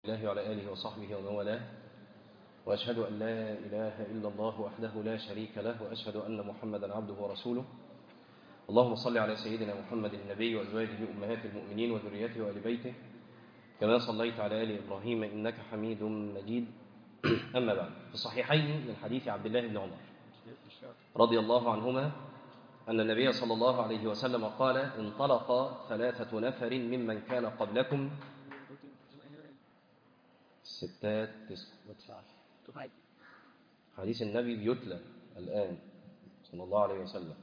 الله وعلى آله وصحبه ومن والاه وأشهد أن لا إله إلا الله وحده لا شريك له وأشهد أن محمدا عبده ورسوله اللهم صل على سيدنا محمد النبي وأزواجه أمهات المؤمنين وذريته وآل بيته كما صليت على آل إبراهيم إنك حميد مجيد أما بعد في الصحيحين من حديث عبد الله بن عمر رضي الله عنهما أن النبي صلى الله عليه وسلم قال انطلق ثلاثة نفر ممن كان قبلكم ستات تسعة حديث النبي بيتلى الآن صلى الله عليه وسلم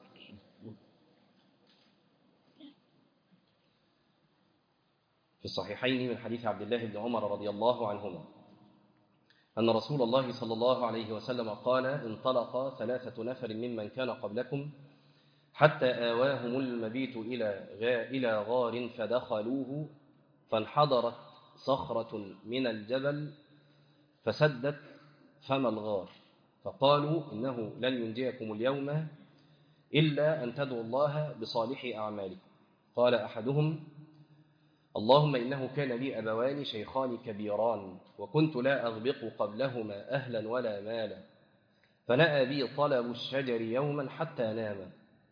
في الصحيحين من حديث عبد الله بن عمر رضي الله عنهما أن رسول الله صلى الله عليه وسلم قال انطلق ثلاثة نفر ممن كان قبلكم حتى آواهم المبيت إلى إلى غار فدخلوه فانحدرت صخرة من الجبل فسدت فم الغار فقالوا إنه لن ينجيكم اليوم إلا أن تدعوا الله بصالح أعمالكم قال أحدهم اللهم إنه كان لي أبوان شيخان كبيران وكنت لا أغبق قبلهما أهلا ولا مالا فنأى بي طلب الشجر يوما حتى ناما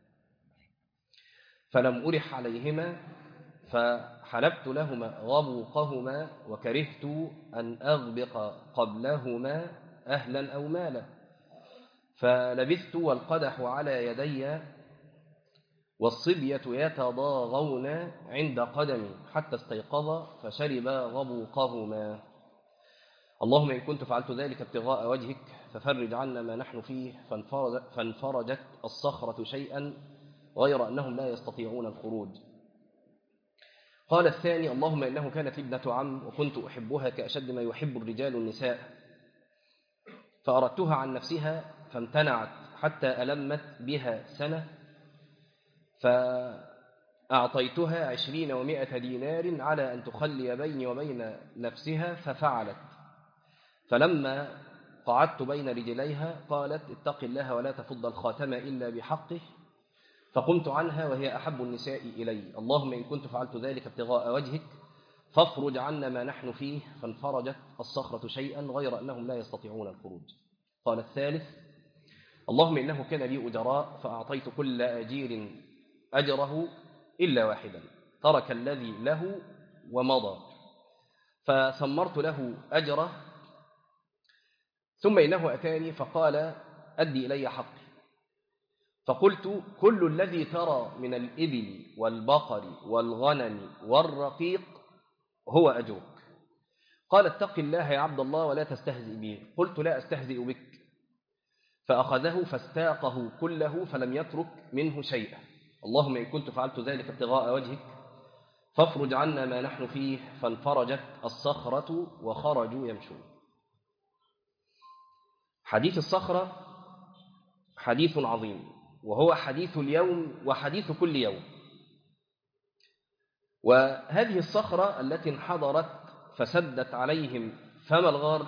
فلم أرح عليهما فحلبت لهما غبوقهما وكرهت أن أغبق قبلهما أهلا أو مالا فلبثت والقدح على يدي والصبية يتضاغون عند قدمي حتى استيقظ فشرب غبوقهما اللهم إن كنت فعلت ذلك ابتغاء وجهك ففرج عنا ما نحن فيه فانفرجت الصخرة شيئا غير أنهم لا يستطيعون الخروج قال الثاني اللهم إنه كانت لي ابنة عم وكنت أحبها كأشد ما يحب الرجال النساء فأردتها عن نفسها فامتنعت حتى ألمت بها سنة فأعطيتها عشرين ومائة دينار على أن تخلي بيني وبين نفسها ففعلت فلما قعدت بين رجليها قالت اتق الله ولا تفض الخاتم إلا بحقه فقمت عنها وهي أحب النساء إلي اللهم إن كنت فعلت ذلك ابتغاء وجهك فافرج عنا ما نحن فيه فانفرجت الصخرة شيئا غير أنهم لا يستطيعون الخروج قال الثالث اللهم إنه كان لي أجراء فأعطيت كل أجير أجره إلا واحدا ترك الذي له ومضى فثمرت له أجره ثم إنه أتاني فقال أدي إلي حقي فقلت كل الذي ترى من الإبل والبقر والغنم والرقيق هو أجرك قال اتق الله يا عبد الله ولا تستهزئ به قلت لا أستهزئ بك فأخذه فاستاقه كله فلم يترك منه شيئا اللهم إن كنت فعلت ذلك ابتغاء وجهك فافرج عنا ما نحن فيه فانفرجت الصخرة وخرجوا يمشون حديث الصخرة حديث عظيم وهو حديث اليوم وحديث كل يوم وهذه الصخرة التي انحدرت فسدت عليهم فم الغار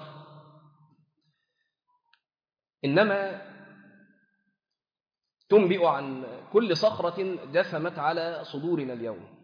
إنما تنبئ عن كل صخرة جثمت على صدورنا اليوم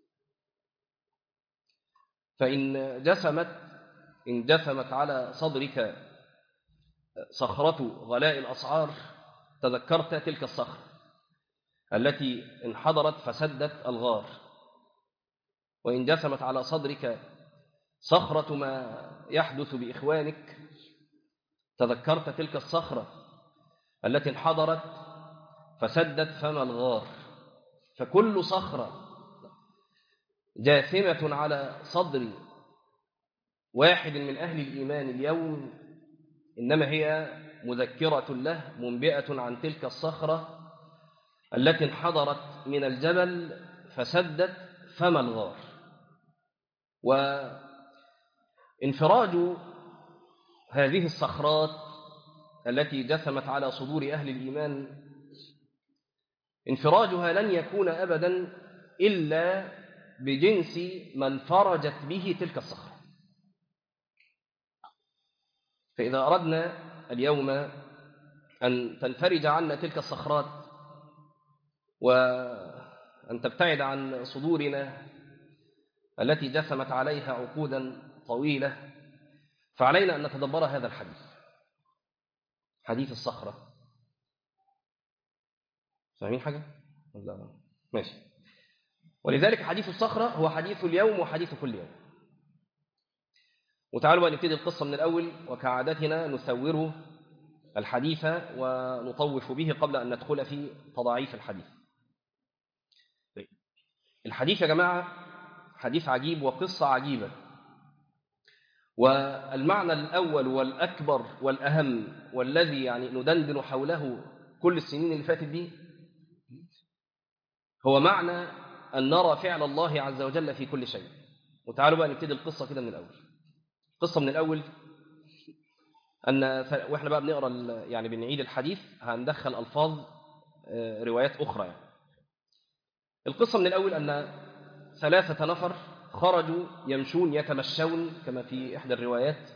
فإن جثمت إن جثمت على صدرك صخرة غلاء الأسعار تذكرت تلك الصخرة التي انحدرت فسدت الغار وإن جثمت على صدرك صخرة ما يحدث بإخوانك تذكرت تلك الصخرة التي انحدرت فسدت فم الغار فكل صخرة جاثمة على صدر واحد من أهل الإيمان اليوم إنما هي مذكرة له منبئة عن تلك الصخرة التي انحدرت من الجبل فسدت فم الغار وانفراج هذه الصخرات التي جثمت على صدور أهل الإيمان انفراجها لن يكون أبدا إلا بجنس من فرجت به تلك الصخرة فإذا أردنا اليوم أن تنفرج عنا تلك الصخرات وأن تبتعد عن صدورنا التي جثمت عليها عقودا طويلة فعلينا أن نتدبر هذا الحديث حديث الصخرة فاهمين حاجة؟ ولا ماشي ولذلك حديث الصخرة هو حديث اليوم وحديث كل يوم وتعالوا بقى نبتدي القصة من الأول وكعادتنا نثور الحديث ونطوف به قبل أن ندخل في تضعيف الحديث الحديث يا جماعة حديث عجيب وقصة عجيبة والمعنى الأول والأكبر والأهم والذي يعني ندندن حوله كل السنين اللي فاتت دي هو معنى أن نرى فعل الله عز وجل في كل شيء وتعالوا بقى نبتدي القصة كده من الأول القصة من الأول أن وإحنا بقى بنقرأ يعني بنعيد الحديث هندخل ألفاظ روايات أخرى يعني. القصة من الأول أن ثلاثة نفر خرجوا يمشون يتمشون كما في إحدى الروايات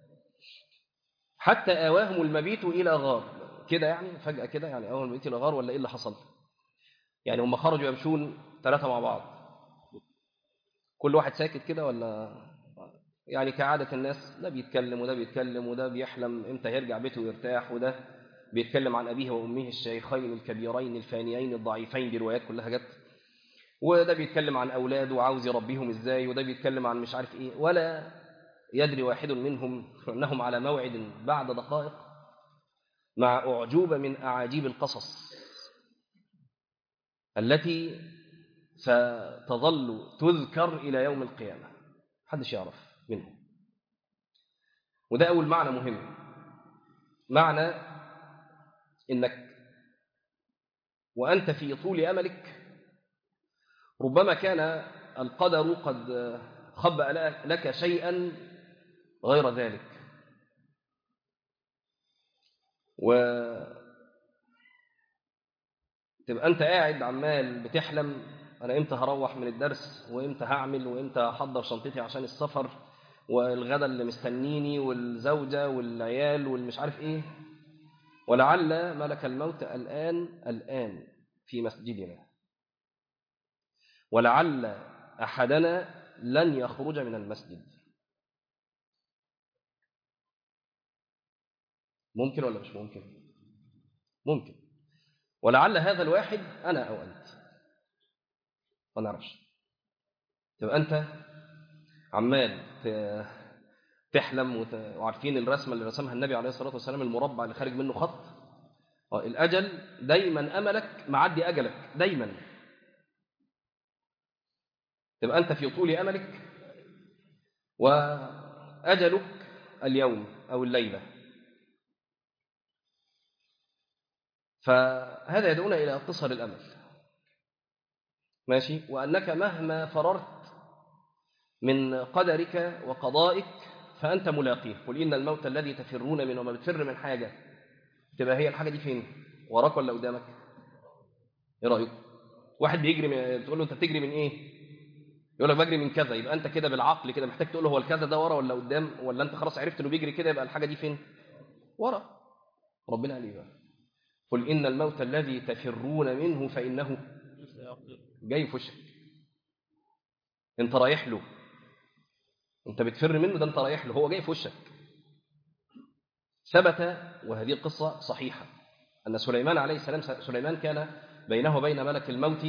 حتى آواهم المبيت إلى غار كده يعني فجأة كده يعني آواهم المبيت إلى غار ولا إيه اللي حصل يعني هم خرجوا يمشون ثلاثة مع بعض كل واحد ساكت كده ولا يعني كعادة الناس ده بيتكلم وده بيتكلم وده بيحلم امتى هيرجع بيته ويرتاح وده بيتكلم عن أبيه وأمه الشيخين الكبيرين الفانيين الضعيفين دي روايات كلها جت وده بيتكلم عن أولاده وعاوز يربيهم إزاي وده بيتكلم عن مش عارف إيه ولا يدري واحد منهم أنهم على موعد بعد دقائق مع أعجوبة من أعاجيب القصص التي ستظل تذكر إلى يوم القيامة محدش يعرف منه وده أول معنى مهم معنى إنك وأنت في طول أملك ربما كان القدر قد خبأ لك شيئا غير ذلك و تبقى أنت قاعد عمال بتحلم أنا إمتى هروح من الدرس وإمتى هعمل وإمتى هحضر شنطتي عشان السفر والغدا اللي مستنيني والزوجة والعيال والمش عارف إيه ولعل ملك الموت الآن الآن في مسجدنا ولعل أحدنا لن يخرج من المسجد ممكن ولا مش ممكن ممكن ولعل هذا الواحد أنا أو أنت ما نعرفش تبقى أنت عمال تحلم وت... وعارفين الرسمة اللي رسمها النبي عليه الصلاة والسلام المربع اللي خارج منه خط الأجل دايما أملك معدي أجلك دايما تبقى أنت في طول أملك وأجلك اليوم أو الليلة فهذا يدعونا إلى قصر الأمل ماشي وأنك مهما فررت من قدرك وقضائك فأنت ملاقيه قل إن الموت الذي تفرون منه وما بتفر من حاجة تبقى هي الحاجة دي فين وراك ولا قدامك ايه رأيك واحد بيجري من... تقول له انت بتجري من ايه يقول لك بجري من كذا يبقى انت كده بالعقل كده محتاج تقول له هو الكذا ده ورا ولا قدام ولا انت خلاص عرفت انه بيجري كده يبقى الحاجة دي فين ورا ربنا قال ايه بقى قل إن الموت الذي تفرون منه فإنه جاي في وشك انت رايح له انت بتفر منه ده انت رايح له هو جاي في وشك ثبت وهذه القصة صحيحة أن سليمان عليه السلام سليمان كان بينه وبين ملك الموت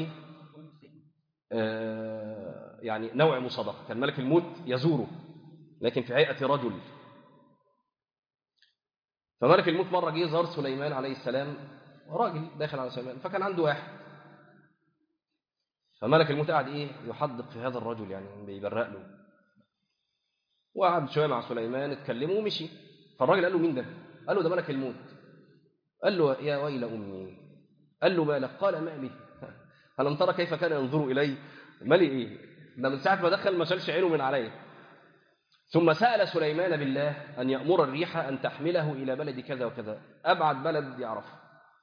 يعني نوع مصادقة كان ملك الموت يزوره لكن في هيئة رجل فملك الموت مرة جه زار سليمان عليه السلام راجل داخل على سليمان فكان عنده واحد فملك الموت قاعد ايه يحدق في هذا الرجل يعني بيبرق له وقعد شويه مع سليمان اتكلموا ومشي فالراجل قال له مين ده قال له ده ملك الموت قال له يا ويل امي قال له مالك قال مالي ألم ترى كيف كان ينظر إلي مالي إيه ده من ساعة ما دخل ما شالش عينه من علي ثم سأل سليمان بالله أن يأمر الريح أن تحمله إلى بلد كذا وكذا أبعد بلد يعرفه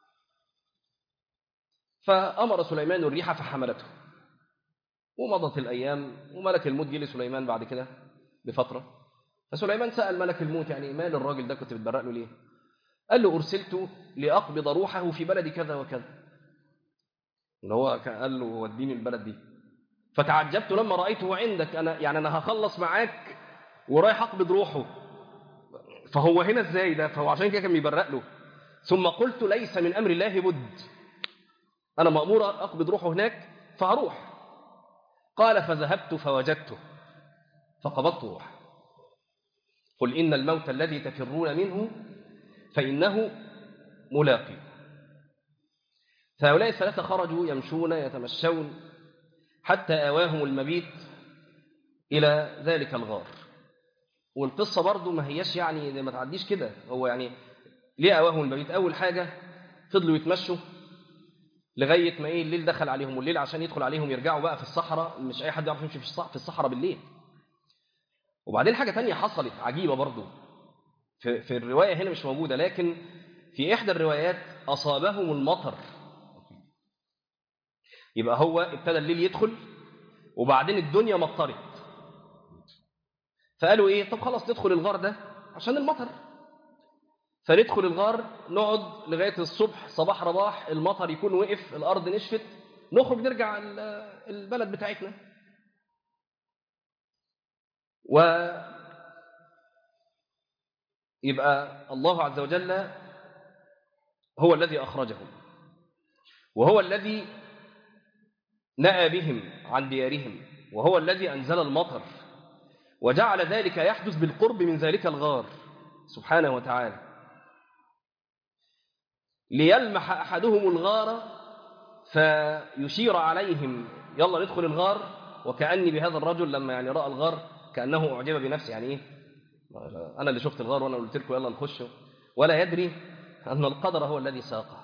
فأمر سليمان الريح فحملته ومضت الأيام وملك الموت جه لسليمان بعد كده بفترة فسليمان سأل ملك الموت يعني مال الراجل ده كنت بتبرق له ليه قال له أرسلت لأقبض روحه في بلد كذا وكذا اللي هو قال له وديني البلد دي فتعجبت لما رأيته عندك أنا يعني أنا هخلص معاك ورايح اقبض روحه فهو هنا ازاي ده فهو عشان كده كان بيبرق له ثم قلت ليس من امر الله بد انا مامور اقبض روحه هناك فهروح قال فذهبت فوجدته فقبضت روحه قل ان الموت الذي تفرون منه فانه ملاقي فهؤلاء الثلاثه خرجوا يمشون يتمشون حتى اواهم المبيت الى ذلك الغار والقصه برضو ما هياش يعني ما تعديش كده هو يعني ليه اواهم المبيت اول حاجه فضلوا يتمشوا لغايه ما ايه الليل دخل عليهم والليل عشان يدخل عليهم يرجعوا بقى في الصحراء مش اي حد يعرف يمشي في الصحراء بالليل وبعدين حاجه تانية حصلت عجيبه برضو في, في الروايه هنا مش موجوده لكن في احدى الروايات اصابهم المطر يبقى هو ابتدى الليل يدخل وبعدين الدنيا مطرت فقالوا ايه طب خلاص ندخل الغار ده عشان المطر فندخل الغار نقعد لغايه الصبح صباح رباح المطر يكون وقف الارض نشفت نخرج نرجع البلد بتاعتنا و يبقى الله عز وجل هو الذي أخرجهم وهو الذي نأى بهم عن ديارهم وهو الذي أنزل المطر وجعل ذلك يحدث بالقرب من ذلك الغار سبحانه وتعالى ليلمح أحدهم الغار فيشير عليهم يلا ندخل الغار وكأني بهذا الرجل لما يعني رأى الغار كأنه أعجب بنفسه يعني إيه أنا اللي شفت الغار وأنا قلت لكم يلا نخش ولا يدري أن القدر هو الذي ساقه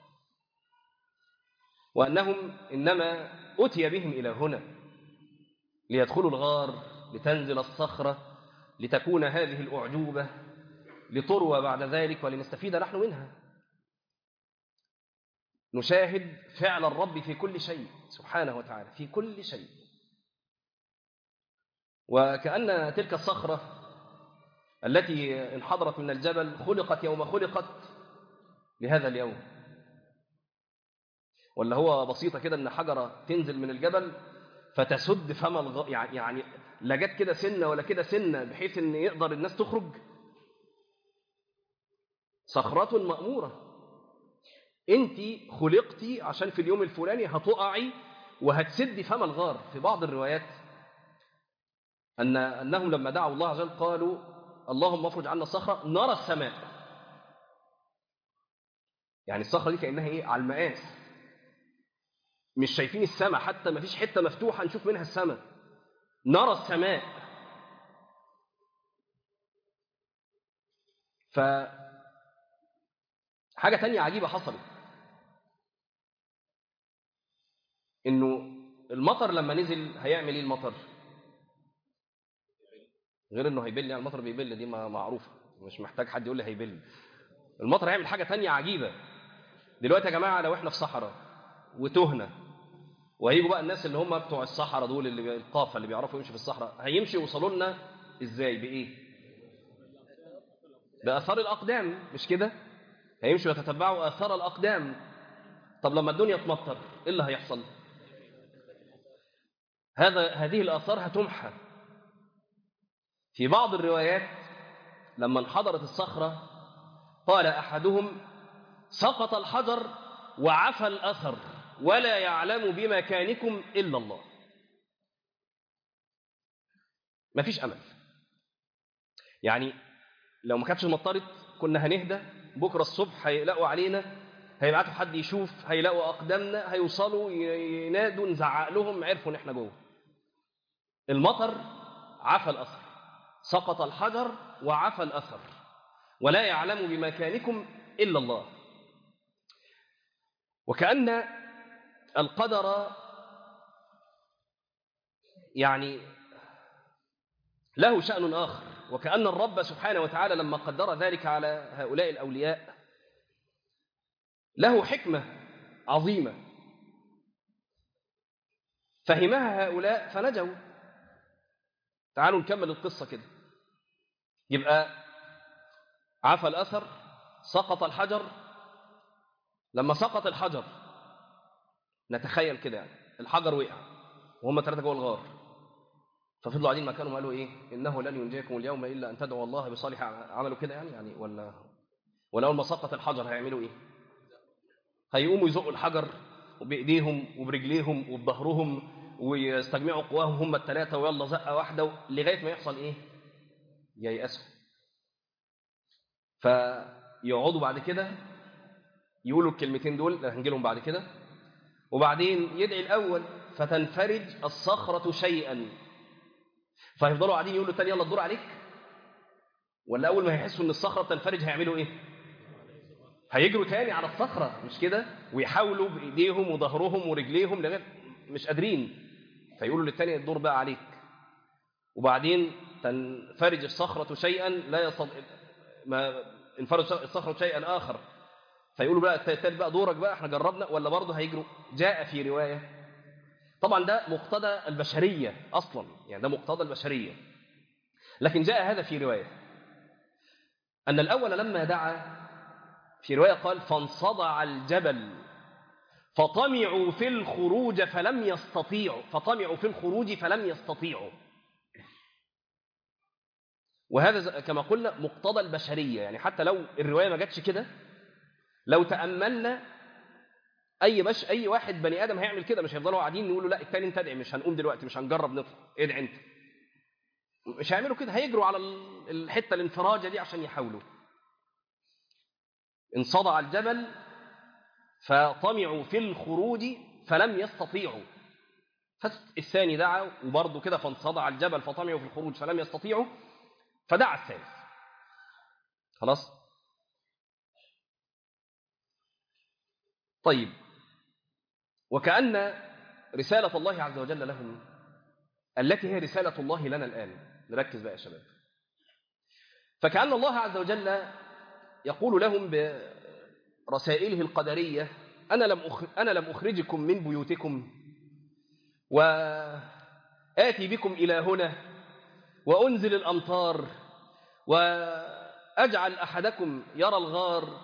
وأنهم إنما أتي بهم إلى هنا ليدخلوا الغار لتنزل الصخرة لتكون هذه الأعجوبة لتروى بعد ذلك ولنستفيد نحن منها نشاهد فعل الرب في كل شيء سبحانه وتعالى في كل شيء وكأن تلك الصخرة التي انحدرت من الجبل خلقت يوم خلقت لهذا اليوم ولا هو بسيطة كده ان حجرة تنزل من الجبل فتسد فم الغ... يعني يعني لا جت كده سنة ولا كده سنة بحيث ان يقدر الناس تخرج صخرة مأمورة انت خلقتي عشان في اليوم الفلاني هتقعي وهتسدي فم الغار في بعض الروايات أن أنهم لما دعوا الله عز وجل قالوا اللهم افرج عنا الصخرة نرى السماء يعني الصخرة دي كأنها إيه على المقاس مش شايفين السماء حتى ما فيش حتة مفتوحة نشوف منها السماء نرى السماء ف حاجة تانية عجيبة حصلت إنه المطر لما نزل هيعمل إيه المطر؟ غير إنه هيبل يعني المطر بيبل دي معروفة مش محتاج حد يقول لي هيبل المطر هيعمل حاجة تانية عجيبة دلوقتي يا جماعة لو إحنا في صحراء وتهنا وهيجوا بقى الناس اللي هم بتوع الصحراء دول اللي بي... القافة اللي بيعرفوا يمشوا في الصحراء هيمشي يوصلوا لنا إزاي بإيه؟ بآثار الأقدام مش كده؟ هيمشوا يتتبعوا آثار الأقدام طب لما الدنيا تمطر إيه اللي هيحصل هذا هذه الآثار هتمحى في بعض الروايات لما انحدرت الصخرة قال أحدهم سقط الحجر وعفى الأثر ولا يعلم بمكانكم إلا الله مفيش أمل يعني لو ما كانتش مطرت كنا هنهدى بكرة الصبح هيلاقوا علينا هيبعتوا حد يشوف هيلاقوا أقدامنا هيوصلوا ينادوا نزعق لهم عرفوا إن إحنا جوه المطر عفى الأثر سقط الحجر وعفى الأثر ولا يعلم بمكانكم إلا الله وكأن القدر يعني له شأن آخر وكأن الرب سبحانه وتعالى لما قدر ذلك على هؤلاء الأولياء له حكمة عظيمة فهمها هؤلاء فنجوا تعالوا نكمل القصة كده يبقى عفى الأثر سقط الحجر لما سقط الحجر نتخيل كده يعني الحجر وقع وهم ثلاثة جوه الغار ففضلوا قاعدين مكانهم قالوا ايه انه لن ينجيكم اليوم الا ان تدعوا الله بصالح عملوا كده يعني يعني ولا ولا اول ما سقط الحجر هيعملوا ايه هيقوموا يزقوا الحجر بايديهم وبرجليهم وبظهرهم ويستجمعوا قواهم هم الثلاثه ويلا زقه واحده لغايه ما يحصل ايه ييأسوا فيقعدوا بعد كده يقولوا الكلمتين دول اللي هنجي لهم بعد كده وبعدين يدعي الاول فتنفرج الصخره شيئا فيفضلوا قاعدين يقولوا تاني يلا الدور عليك ولا اول ما هيحسوا ان الصخره بتنفرج هيعملوا ايه هيجروا تاني على الصخره مش كده ويحاولوا بايديهم وظهرهم ورجليهم لغايه مش قادرين فيقولوا للتاني الدور بقى عليك وبعدين تنفرج الصخره شيئا لا يستطيع ما انفرج الصخره شيئا اخر فيقولوا بقى التالت بقى دورك بقى احنا جربنا ولا برضه هيجروا جاء في روايه طبعا ده مقتضى البشريه اصلا يعني ده مقتضى البشريه لكن جاء هذا في روايه ان الاول لما دعا في روايه قال فانصدع الجبل فطمعوا في الخروج فلم يستطيعوا فطمعوا في الخروج فلم يستطيعوا وهذا كما قلنا مقتضى البشريه يعني حتى لو الروايه ما جاتش كده لو تاملنا اي بش اي واحد بني ادم هيعمل كده مش هيفضلوا قاعدين يقولوا لا التاني انت ادعي مش هنقوم دلوقتي مش هنجرب نطلع ادعي انت مش هيعملوا كده هيجروا على الحته الانفراجه دي عشان يحاولوا انصدع الجبل فطمعوا في الخروج فلم يستطيعوا فالثاني دعا وبرضه كده فانصدع الجبل فطمعوا في الخروج فلم يستطيعوا فدعا الثالث خلاص طيب وكأن رسالة الله عز وجل لهم التي هي رسالة الله لنا الآن نركز بقى يا شباب فكأن الله عز وجل يقول لهم برسائله القدرية أنا لم أنا لم أخرجكم من بيوتكم وآتي بكم إلى هنا وأنزل الأمطار وأجعل أحدكم يرى الغار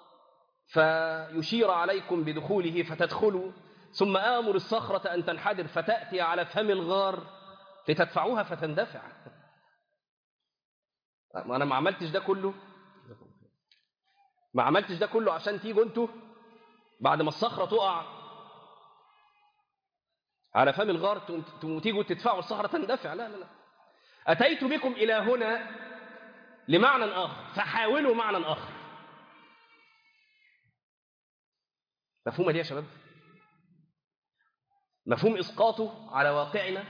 فيشير عليكم بدخوله فتدخلوا ثم آمر الصخرة أن تنحدر فتأتي على فم الغار لتدفعوها فتندفع ما أنا ما عملتش ده كله ما عملتش ده كله عشان تيجوا انتوا بعد ما الصخرة تقع على فم الغار تيجوا تدفعوا الصخرة تندفع لا لا لا أتيت بكم إلى هنا لمعنى آخر فحاولوا معنى آخر مفهومة دي يا شباب مفهوم إسقاطه على واقعنا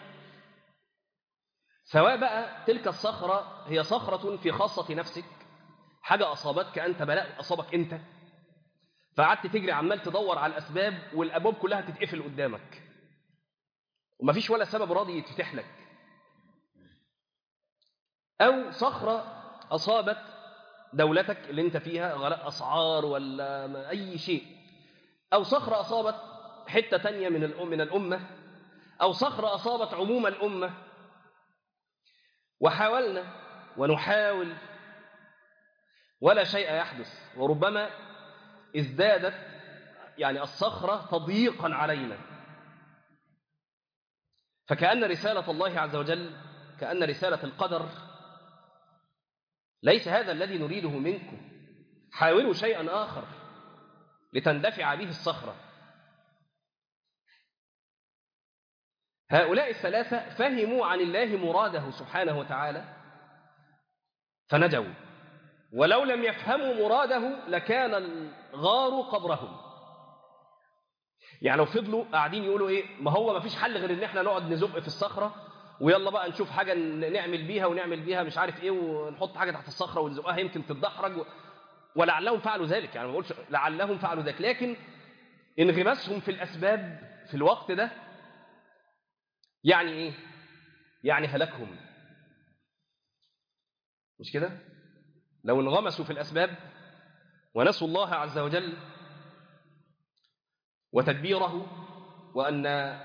سواء بقى تلك الصخرة هي صخرة في خاصة نفسك حاجة أصابتك أنت بلاء أصابك أنت فقعدت تجري عمال تدور على الأسباب والأبواب كلها تتقفل قدامك ومفيش ولا سبب راضي يتفتح لك أو صخرة أصابت دولتك اللي أنت فيها غلاء أسعار ولا أي شيء أو صخرة أصابت حتة تانية من الأم من الأمة أو صخرة أصابت عموم الأمة وحاولنا ونحاول ولا شيء يحدث وربما ازدادت يعني الصخرة تضييقا علينا فكأن رسالة الله عز وجل كأن رسالة القدر ليس هذا الذي نريده منكم حاولوا شيئا آخر لتندفع به الصخرة هؤلاء الثلاثة فهموا عن الله مراده سبحانه وتعالى فنجوا ولو لم يفهموا مراده لكان الغار قبرهم يعني لو فضلوا قاعدين يقولوا ايه ما هو ما فيش حل غير ان احنا نقعد نزق في الصخره ويلا بقى نشوف حاجه نعمل بيها ونعمل بيها مش عارف ايه ونحط حاجه تحت الصخره ونزقها يمكن تتدحرج و... ولعلهم فعلوا ذلك يعني ما بقولش لعلهم فعلوا ذلك لكن انغماسهم في الاسباب في الوقت ده يعني ايه يعني هلكهم مش كده لو انغمسوا في الاسباب ونسوا الله عز وجل وتدبيره وان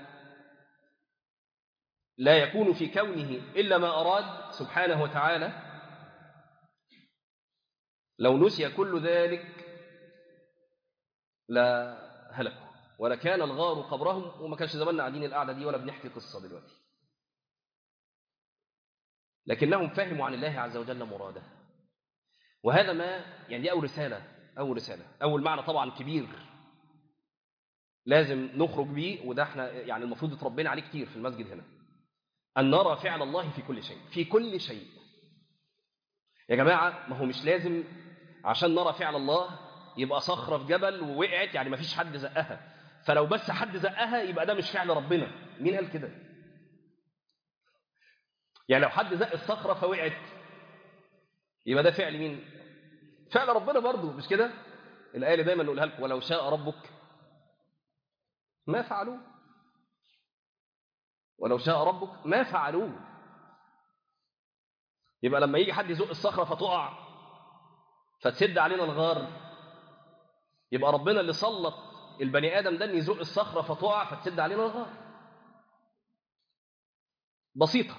لا يكون في كونه الا ما اراد سبحانه وتعالى لو نسي كل ذلك لا هلكوا ولكان الغار قبرهم وما كانش زماننا قاعدين القعده دي ولا بنحكي قصه دلوقتي لكنهم فهموا عن الله عز وجل مراده وهذا ما يعني دي أول رسالة أول رسالة أول معنى طبعا كبير لازم نخرج بيه وده احنا يعني المفروض اتربينا عليه كتير في المسجد هنا أن نرى فعل الله في كل شيء في كل شيء يا جماعة ما هو مش لازم عشان نرى فعل الله يبقى صخرة في جبل ووقعت يعني ما فيش حد زقها فلو بس حد زقها يبقى ده مش فعل ربنا مين قال كده يعني لو حد زق الصخرة فوقعت يبقى ده فعل مين فعل ربنا برضه مش كده الآية اللي دايما نقولها لكم ولو شاء ربك ما فعلوه ولو شاء ربك ما فعلوه يبقى لما يجي حد يزق الصخرة فتقع فتسد علينا الغار يبقى ربنا اللي سلط البني آدم ده ان يزق الصخرة فتقع فتسد علينا الغار بسيطة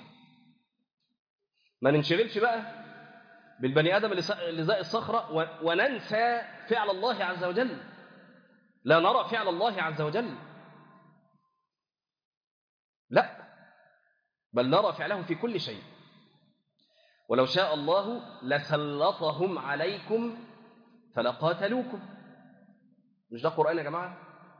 ما ننشغلش بقى بالبني آدم اللي زق الصخرة وننسى فعل الله عز وجل لا نرى فعل الله عز وجل لا بل نرى فعله في كل شيء ولو شاء الله لسلطهم عليكم فلقاتلوكم مش ده قرآن يا جماعة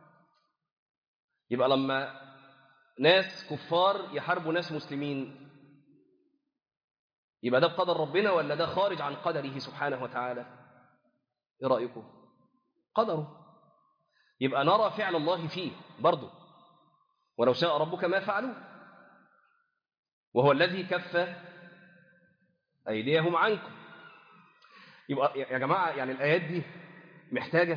يبقى لما ناس كفار يحاربوا ناس مسلمين يبقى ده بقدر ربنا ولا ده خارج عن قدره سبحانه وتعالى ايه رأيكم قدره يبقى نرى فعل الله فيه برضه ولو شاء ربك ما فعلوه وهو الذي كف أيديهم عنكم يبقى يا جماعة يعني الآيات دي محتاجة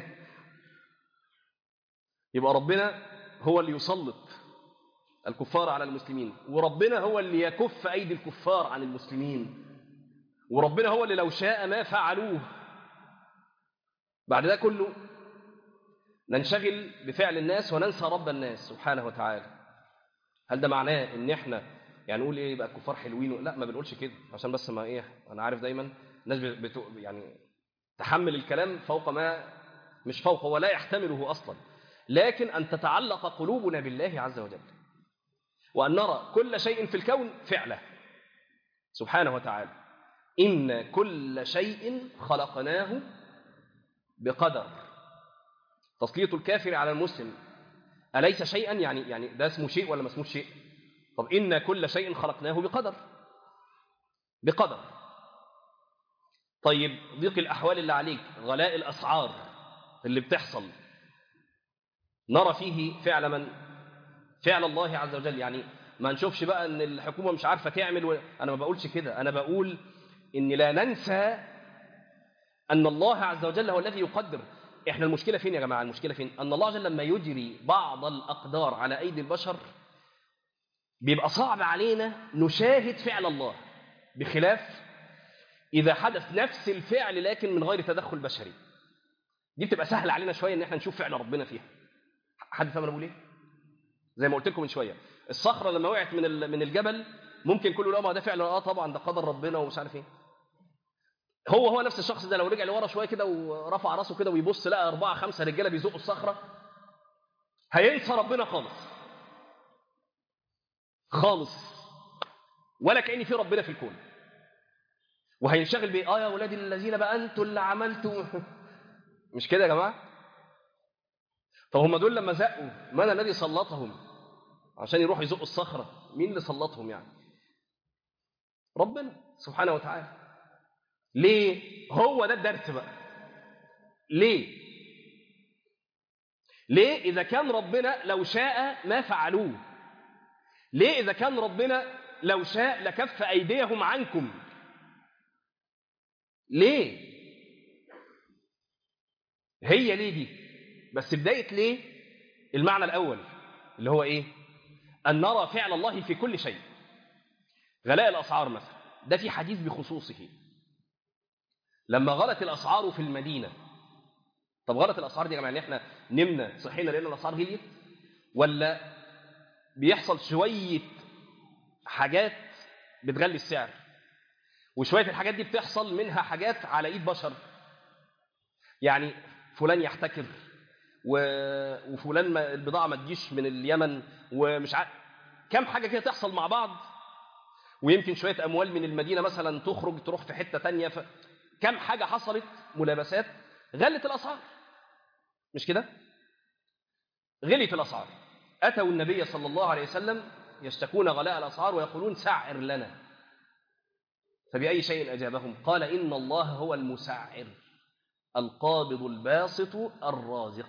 يبقى ربنا هو اللي يسلط الكفار على المسلمين وربنا هو اللي يكف أيدي الكفار عن المسلمين وربنا هو اللي لو شاء ما فعلوه بعد ده كله ننشغل بفعل الناس وننسى رب الناس سبحانه وتعالى هل ده معناه ان احنا يعني نقول ايه يبقى الكفار حلوين لا ما بنقولش كده عشان بس ما ايه انا عارف دايما الناس بتو يعني تحمل الكلام فوق ما مش فوق ولا يحتمله اصلا لكن ان تتعلق قلوبنا بالله عز وجل وان نرى كل شيء في الكون فعله سبحانه وتعالى ان كل شيء خلقناه بقدر تسليط الكافر على المسلم أليس شيئا يعني يعني ده اسمه شيء ولا ما اسمه شيء طب إن كل شيء خلقناه بقدر بقدر طيب ضيق الأحوال اللي عليك غلاء الأسعار اللي بتحصل نرى فيه فعل من فعل الله عز وجل يعني ما نشوفش بقى ان الحكومة مش عارفة تعمل و... أنا ما بقولش كده أنا بقول إن لا ننسى أن الله عز وجل هو الذي يقدر احنا المشكلة فين يا جماعة المشكلة فين أن الله جل لما يجري بعض الأقدار على أيدي البشر بيبقى صعب علينا نشاهد فعل الله بخلاف إذا حدث نفس الفعل لكن من غير تدخل بشري دي بتبقى سهل علينا شوية إن احنا نشوف فعل ربنا فيها حد فاهم أنا بقول إيه؟ زي ما قلت لكم من شوية الصخرة لما وقعت من من الجبل ممكن كله يقول ما ده فعل اه طبعا ده قدر ربنا ومش عارف ايه هو هو نفس الشخص ده لو رجع لورا شويه كده ورفع راسه كده ويبص لقى أربعة خمسة رجالة بيزقوا الصخرة هينسى ربنا خالص خالص ولا كأن في ربنا في الكون وهينشغل بإيه آه يا ولادي الذين بقى أنتوا اللي عملتوا مش كده يا جماعة طب هم دول لما زقوا من الذي سلطهم عشان يروحوا يزقوا الصخرة مين اللي سلطهم يعني ربنا سبحانه وتعالى ليه هو ده الدرس بقى ليه ليه إذا كان ربنا لو شاء ما فعلوه ليه إذا كان ربنا لو شاء لكف أيديهم عنكم ليه هي ليه دي بس بداية ليه المعنى الأول اللي هو إيه أن نرى فعل الله في كل شيء غلاء الأسعار مثلا ده في حديث بخصوصه لما غلت الأسعار في المدينة طب غلت الأسعار دي يا جماعة يعني احنا نمنا صحينا لأن الأسعار غليت ولا بيحصل شوية حاجات بتغلي السعر وشوية الحاجات دي بتحصل منها حاجات على إيد بشر يعني فلان يحتكر و... وفلان ما البضاعة ما تجيش من اليمن ومش عارف كم حاجة كده تحصل مع بعض ويمكن شويه اموال من المدينه مثلا تخرج تروح في حته تانية ف... كم حاجه حصلت ملابسات غلت الاسعار مش كده غلت الاسعار اتوا النبي صلى الله عليه وسلم يشتكون غلاء الاسعار ويقولون سعر لنا فباي شيء اجابهم قال ان الله هو المسعر القابض الباسط الرازق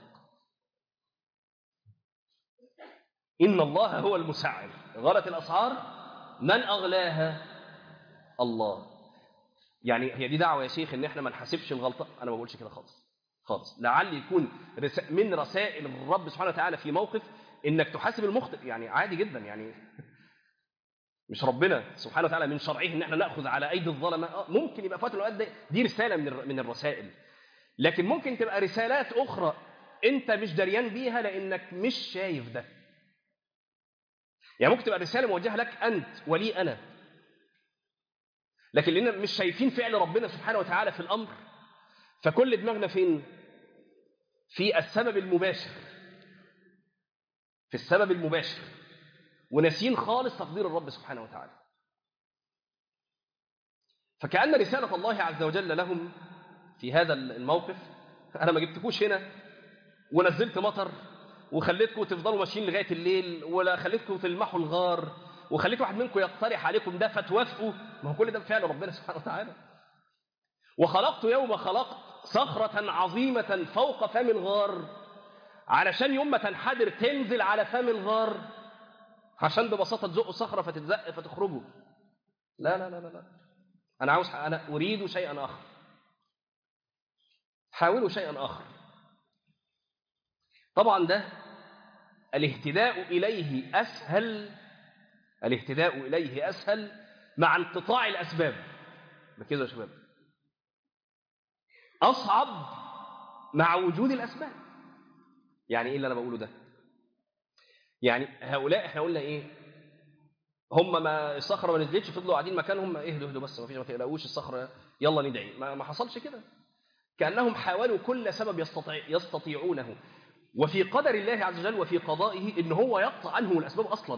إن الله هو المسعر غلت الأسعار من أغلاها الله يعني هي دي دعوة يا شيخ إن إحنا ما نحاسبش الغلطة أنا ما بقولش كده خالص خالص لعل يكون رسا... من رسائل الرب سبحانه وتعالى في موقف إنك تحاسب المخطئ يعني عادي جدا يعني مش ربنا سبحانه وتعالى من شرعه إن إحنا نأخذ على أيدي الظلمة ممكن يبقى فات الأوقات دي, دي رسالة من من الرسائل لكن ممكن تبقى رسالات أخرى أنت مش دريان بيها لأنك مش شايف ده يعني ممكن تبقى رسالة موجهة لك أنت ولي أنا لكن لأننا مش شايفين فعل ربنا سبحانه وتعالى في الأمر فكل دماغنا فين؟ في السبب المباشر في السبب المباشر وناسين خالص تقدير الرب سبحانه وتعالى فكأن رسالة الله عز وجل لهم في هذا الموقف أنا ما جبتكوش هنا ونزلت مطر وخليتكم تفضلوا ماشيين لغايه الليل ولا خليتكم تلمحوا الغار وخليت واحد منكم يقترح عليكم ده فتوافقوا ما هو كل ده بفعل ربنا سبحانه وتعالى وخلقت يوم خلقت صخرة عظيمة فوق فم الغار علشان يوم ما تنحدر تنزل على فم الغار عشان ببساطة تزقوا صخرة فتتزق فتخرجوا لا لا لا لا, لا. أنا عاوز أنا أريد شيئا آخر حاولوا شيئا آخر طبعا ده الاهتداء إليه أسهل الاهتداء إليه أسهل مع انقطاع الأسباب ركزوا يا شباب أصعب مع وجود الأسباب يعني إيه اللي أنا بقوله ده يعني هؤلاء احنا قلنا إيه هم ما الصخرة ما نزلتش فضلوا قاعدين مكانهم اهدوا اهدوا بس ما فيش ما تقلقوش الصخرة يلا ندعي ما, ما حصلش كده كأنهم حاولوا كل سبب يستطيع يستطيعونه وفي قدر الله عز وجل وفي قضائه ان هو يقطع عنهم الاسباب اصلا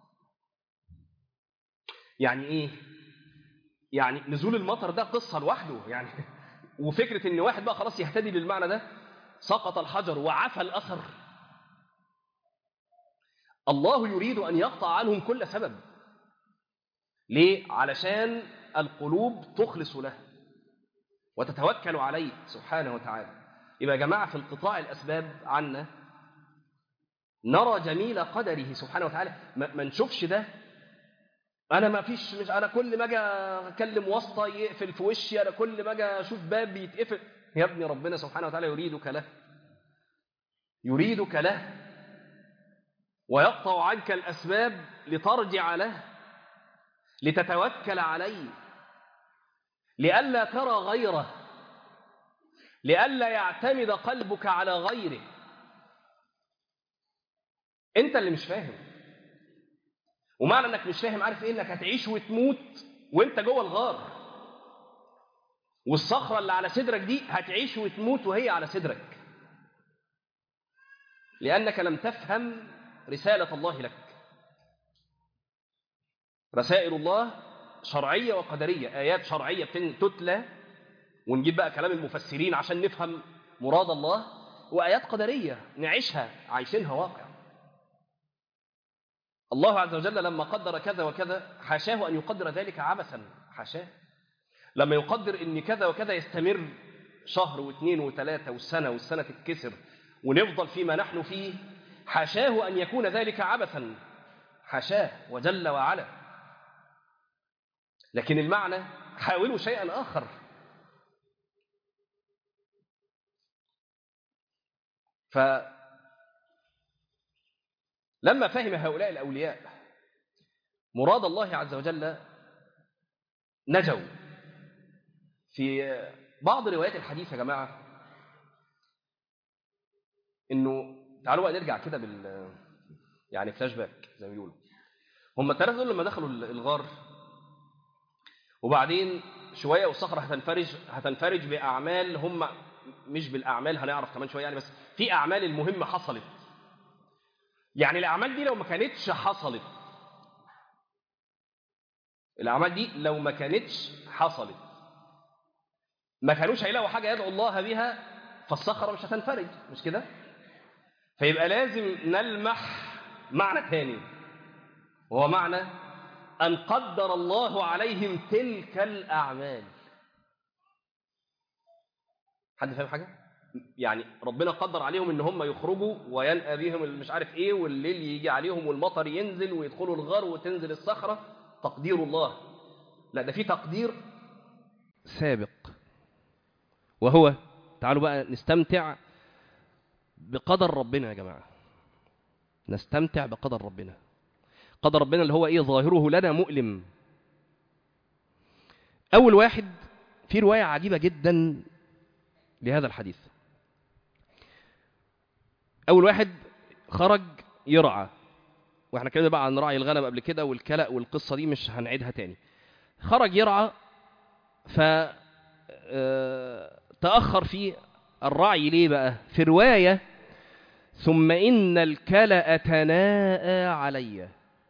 يعني ايه يعني نزول المطر ده قصه لوحده يعني وفكره ان واحد بقى خلاص يهتدي للمعنى ده سقط الحجر وعفى الاثر الله يريد ان يقطع عنهم كل سبب ليه علشان القلوب تخلص له وتتوكل عليه سبحانه وتعالى يبقى يا جماعة في انقطاع الأسباب عنا نرى جميل قدره سبحانه وتعالى ما, ما نشوفش ده أنا ما فيش مش أنا كل ما أجي أكلم واسطة يقفل في وشي أنا كل ما أجي أشوف باب بيتقفل يا ابني ربنا سبحانه وتعالى يريدك له يريدك له ويقطع عنك الأسباب لترجع له لتتوكل عليه لئلا ترى غيره لئلا يعتمد قلبك على غيره انت اللي مش فاهم ومعنى انك مش فاهم عارف ايه انك هتعيش وتموت وانت جوه الغار والصخره اللي على صدرك دي هتعيش وتموت وهي على صدرك لانك لم تفهم رساله الله لك رسائل الله شرعيه وقدريه ايات شرعيه تتلى ونجيب بقى كلام المفسرين عشان نفهم مراد الله وآيات قدرية نعيشها عايشينها واقع الله عز وجل لما قدر كذا وكذا حاشاه أن يقدر ذلك عبثا حاشاه لما يقدر أن كذا وكذا يستمر شهر واثنين وثلاثة والسنة والسنة تتكسر ونفضل فيما نحن فيه حاشاه أن يكون ذلك عبثا حاشاه وجل وعلا لكن المعنى حاولوا شيئا آخر ف لما فهم هؤلاء الأولياء مراد الله عز وجل نجوا في بعض روايات الحديث يا جماعة إنه تعالوا بقى نرجع كده بال يعني فلاش باك زي ما بيقولوا هم الثلاثة دول لما دخلوا الغار وبعدين شوية والصخرة هتنفرج هتنفرج بأعمال هم مش بالأعمال هنعرف كمان شوية يعني بس في أعمال المهمة حصلت يعني الأعمال دي لو ما كانتش حصلت الأعمال دي لو ما كانتش حصلت ما كانوش هيلاقوا حاجة يدعو الله بها فالصخرة مش هتنفرج مش كده فيبقى لازم نلمح معنى تاني وهو معنى أن قدر الله عليهم تلك الأعمال حد فاهم حاجة؟ يعني ربنا قدر عليهم ان هم يخرجوا وينأى بهم مش عارف ايه والليل يجي عليهم والمطر ينزل ويدخلوا الغار وتنزل الصخرة تقدير الله لا ده في تقدير سابق وهو تعالوا بقى نستمتع بقدر ربنا يا جماعة نستمتع بقدر ربنا قدر ربنا اللي هو ايه ظاهره لنا مؤلم اول واحد في رواية عجيبة جدا لهذا الحديث اول واحد خرج يرعى واحنا اتكلمنا بقى عن رعي الغنم قبل كده والكلأ والقصة دي مش هنعيدها تاني خرج يرعى ف تأخر في الرعي ليه بقى في رواية ثم إن الكلأ تناءى علي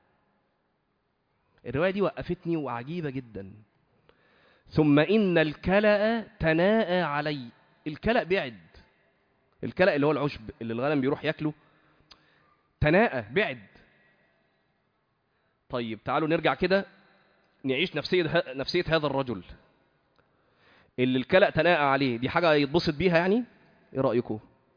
الرواية دي وقفتني وعجيبة جدا ثم إن الكلأ تناءى علي الكلأ بعد الكلأ اللي هو العشب اللي الغنم بيروح ياكله تناءى بعد طيب تعالوا نرجع كده نعيش نفسية نفسية هذا الرجل اللي الكلأ تناءى عليه دي حاجة يتبسط بيها يعني ايه رأيكم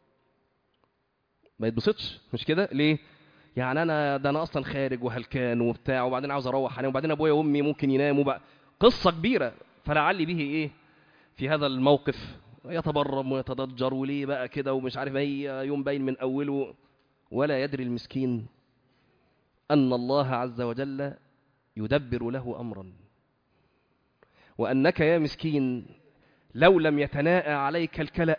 ما يتبسطش مش كده ليه يعني انا ده انا اصلا خارج وهلكان وبتاع وبعدين عاوز اروح انام وبعدين ابويا وامي ممكن يناموا بقى قصه كبيره فلعلي به ايه في هذا الموقف يتبرم ويتضجر وليه بقى كده ومش عارف ايه يوم باين من اوله ولا يدري المسكين ان الله عز وجل يدبر له امرا وانك يا مسكين لو لم يتناءى عليك الكلأ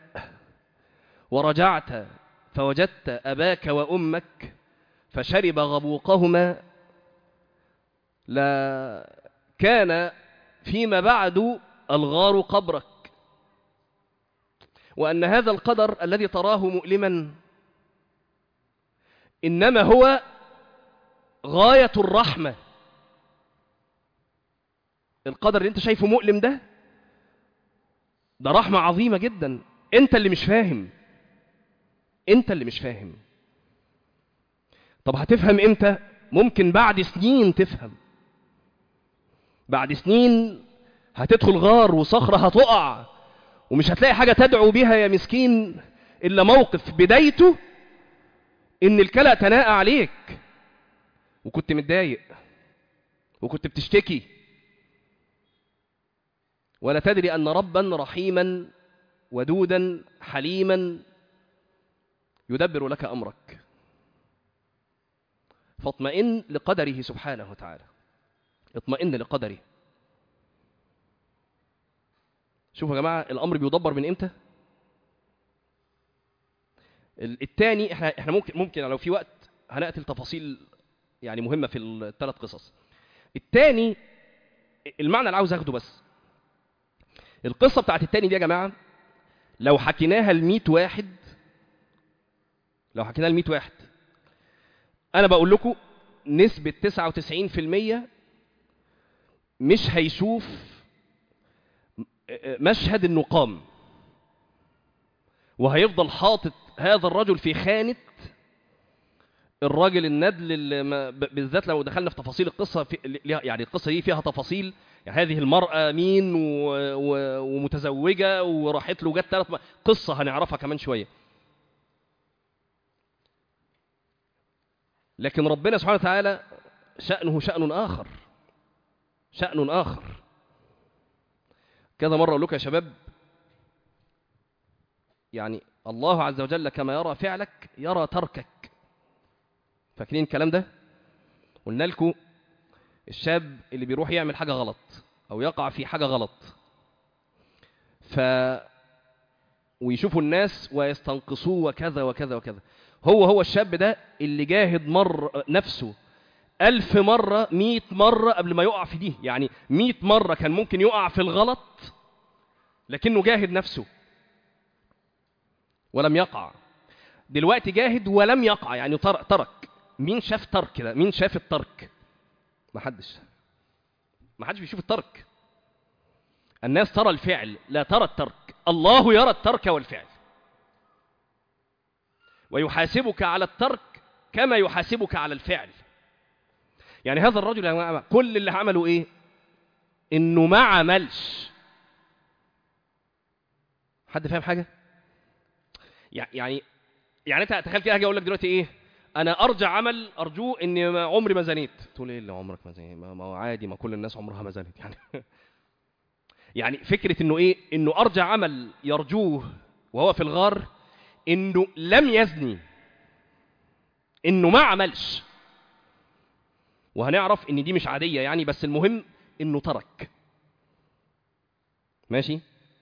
ورجعت فوجدت أباك وأمك فشرب غبوقهما لا كان فيما بعد الغار قبرك وأن هذا القدر الذي تراه مؤلما إنما هو غاية الرحمة القدر اللي انت شايفه مؤلم ده ده رحمة عظيمة جدا انت اللي مش فاهم انت اللي مش فاهم طب هتفهم امتى ممكن بعد سنين تفهم بعد سنين هتدخل غار وصخرة هتقع ومش هتلاقي حاجة تدعو بيها يا مسكين إلا موقف بدايته إن الكلى تناءى عليك وكنت متضايق وكنت بتشتكي ولا تدري أن ربا رحيما ودودا حليما يدبر لك أمرك فاطمئن لقدره سبحانه وتعالى اطمئن لقدره شوفوا يا جماعة الأمر بيدبر من إمتى الثاني احنا احنا ممكن ممكن لو في وقت هنأتي لتفاصيل يعني مهمة في الثلاث قصص الثاني المعنى اللي عاوز اخده بس القصة بتاعت التاني دي يا جماعة لو حكيناها ل واحد لو حكيناها ل واحد أنا بقول لكم نسبة 99% مش هيشوف مشهد انه قام وهيفضل حاطط هذا الرجل في خانة الراجل الندل اللي بالذات لو دخلنا في تفاصيل القصة في يعني القصة دي فيها تفاصيل يعني هذه المرأة مين و... و... ومتزوجة وراحت له جت ثلاث قصة هنعرفها كمان شوية لكن ربنا سبحانه وتعالى شأنه شأن آخر شأن آخر كذا مرة أقول لكم يا شباب يعني الله عز وجل كما يرى فعلك يرى تركك فاكرين الكلام ده قلنا لكم الشاب اللي بيروح يعمل حاجة غلط أو يقع في حاجة غلط ف ويشوفوا الناس ويستنقصوه وكذا وكذا وكذا هو هو الشاب ده اللي جاهد مر نفسه ألف مرة مئة مرة قبل ما يقع في دي يعني مئة مرة كان ممكن يقع في الغلط لكنه جاهد نفسه ولم يقع دلوقتي جاهد ولم يقع يعني ترك مين شاف ترك ده مين شاف الترك محدش ما حدش بيشوف الترك الناس ترى الفعل لا ترى الترك الله يرى الترك والفعل ويحاسبك على الترك كما يحاسبك على الفعل يعني هذا الرجل يا جماعة كل اللي عمله ايه انه ما عملش حد فاهم حاجه يع- يعني يعني انت تخيل كده هاجي اقول لك دلوقتي ايه انا ارجع عمل ارجوه اني ما- عمري ما زنيت تقول ايه اللي عمرك ما زنيت ما ما هو عادي ما كل الناس عمرها ما زنت يعني يعني فكره انه ايه انه ارجع عمل يرجوه وهو في الغار انه لم يزني انه ما عملش وهنعرف ان دي مش عاديه يعني بس المهم انه ترك ماشي